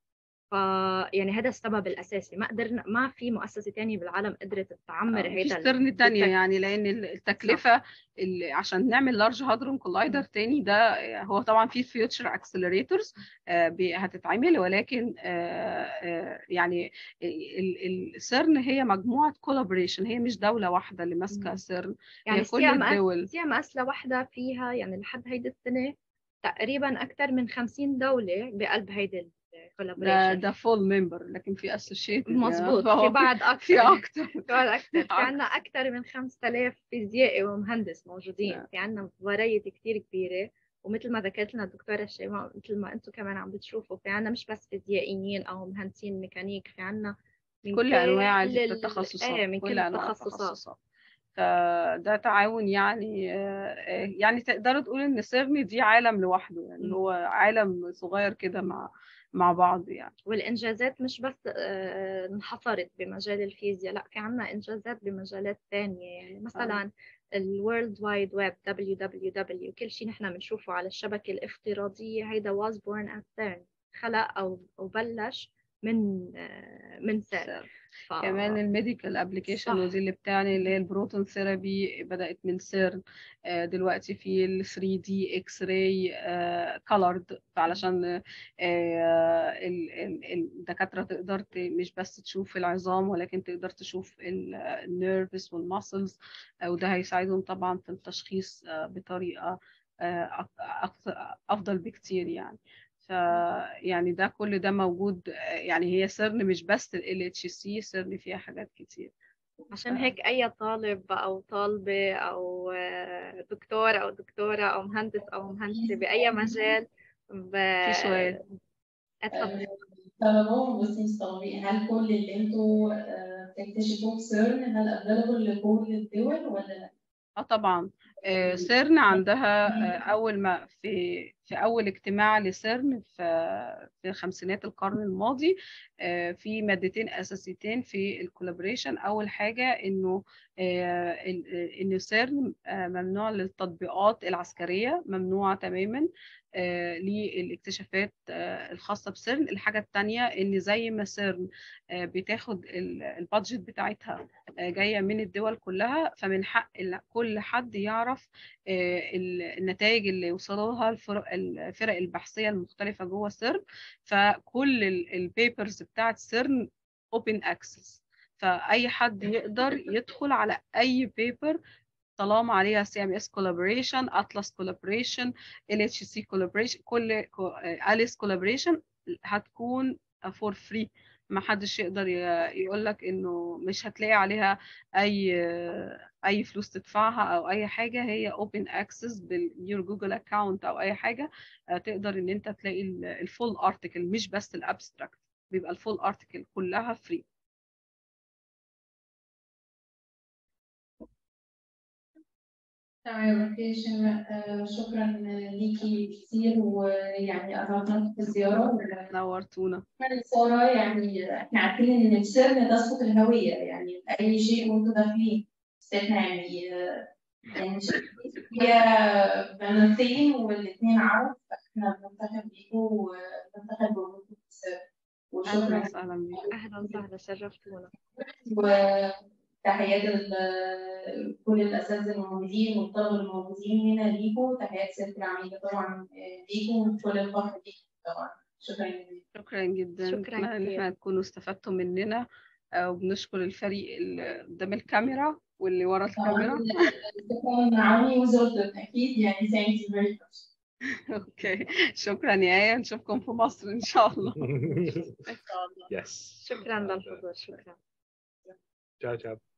ف يعني هذا السبب الاساسي ما قدرنا ما في مؤسسه ثانيه بالعالم قدرت تعمر مفيش هذا ترن تانية التك- يعني لان التكلفه اللي عشان نعمل لارج هادرون كولايدر تاني ده هو طبعا في فيوتشر اكسلريتورز هتتعمل ولكن آه، آه، يعني السيرن هي مجموعه كولابوريشن هي مش دوله واحده اللي ماسكه مم. سيرن يعني هي كل سي ام الدول اس سي ام اس لوحدها فيها يعني لحد هيدي السنه تقريبا اكثر من 50 دوله بقلب هيدي ده الكولابوريشن ده فول ممبر لكن في اسوشيتد مزبوط في بعد اكثر في اكتر في بعد اكثر في أكتر. عندنا اكثر من 5000 فيزيائي ومهندس موجودين نعم. في عندنا فرايتي كثير كبيره ومثل ما ذكرت لنا الدكتوره شيماء مثل ما انتم كمان عم بتشوفوا في عندنا مش بس فيزيائيين او مهندسين ميكانيك في عندنا من كل انواع كل ال- التخصصات ايه من كل انواع التخصصات فده تعاون يعني آه، آه، يعني تقدروا تقولوا ان سيرني دي عالم لوحده يعني مم. هو عالم صغير كده مع مع بعض يعني والإنجازات مش بس آه، انحصرت بمجال الفيزياء لا في عنا إنجازات بمجالات ثانية يعني مثلا الورلد وايد ويب www كل شيء نحن بنشوفه على الشبكة الافتراضية هيدا was born at CERN خلق أو أو بلش من آه، من سيرن ف... كمان الميديكال ابلكيشن صح. ودي اللي بتاعني اللي هي البروتون ثيرابي بدأت من سيرن آه، دلوقتي في ال 3 دي اكس راي كولرد فعلشان آه، ال- ال- الدكاترة تقدر ت- مش بس تشوف العظام ولكن تقدر تشوف النيرفز والماسلز وده هيساعدهم طبعا في التشخيص آه، بطريقة آه، أك- أكثر- أفضل بكتير يعني ف يعني ده كل ده موجود آه، يعني هي سيرن مش بس ال اتش سي سيرن فيها حاجات كتير عشان هيك أي طالب أو طالبة أو آه، دكتور أو دكتورة أو مهندس أو مهندسة بأي مجال ب... في سؤال اتفضل طلبوهم بس مستغربين هل كل اللي انتوا آه، بتكتشفوه في سيرن هل افيلبل لكل الدول ولا لا؟ اه طبعا آه، سيرن عندها آه، اول ما في في اول اجتماع لسيرن في في خمسينات القرن الماضي آه، في مادتين اساسيتين في الكولابوريشن اول حاجه انه آه، ال- ان سيرن آه، ممنوع للتطبيقات العسكريه ممنوع تماما آه، للاكتشافات آه، الخاصه بسيرن الحاجه الثانيه ان زي ما سيرن آه، بتاخد ال- البادجت بتاعتها آه، جايه من الدول كلها فمن حق ال- كل حد يعرف آه، ال- النتائج اللي يوصلوا لها الفرق الفرق البحثيه المختلفه جوه سيرن فكل البيبرز بتاعت سيرن اوبن اكسس فاي حد يقدر يدخل على اي بيبر طالما عليها سي ام اس كولابوريشن اطلس كولابوريشن ال اتش سي كولابوريشن كل اليس كولابوريشن هتكون فور فري ما حدش يقدر يقول لك انه مش هتلاقي عليها اي اي فلوس تدفعها او اي حاجه هي اوبن اكسس باليور جوجل اكاونت او اي حاجه آه، تقدر ان انت تلاقي الفول ارتكل مش بس الابستراكت بيبقى الفول ارتكل كلها فري تمام اوكي شيماء آه، شكرا ليكي كتير ويعني أرهقنا في الزيارة نورتونا شكرا سارة يعني احنا عارفين ان السيرن ده صوت الهوية يعني أي شيء وانتوا داخلين بس احنا يعني آه، يعني هي بنوتين والاثنين عرب فاحنا بنفتخر بيكم وبنفتخر بوجودكم في السيرن اهلا وشكرا وسهلا بيك أهلا وسهلا شرفتونا وتحيات ال- كل الأساتذة الموجودين والطلبة الموجودين هنا ليكم تحيات سيادة العميدة طبعا ليكم وكل الفخر ليكم طبعا شكرا جزيلا شكرا جدا شكراً اتمنى ان كتير. احنا تكونوا استفدتوا مننا آه، وبنشكر الفريق اللي قدام الكاميرا واللي ورا الكاميرا شكرا عوني وزوجتك أكيد يعني thank you very much اوكي شكرا يا ايه نشوفكم في مصر ان شاء الله إن شاء الله yes. شكرا للحضور شكرا Ciao, ciao.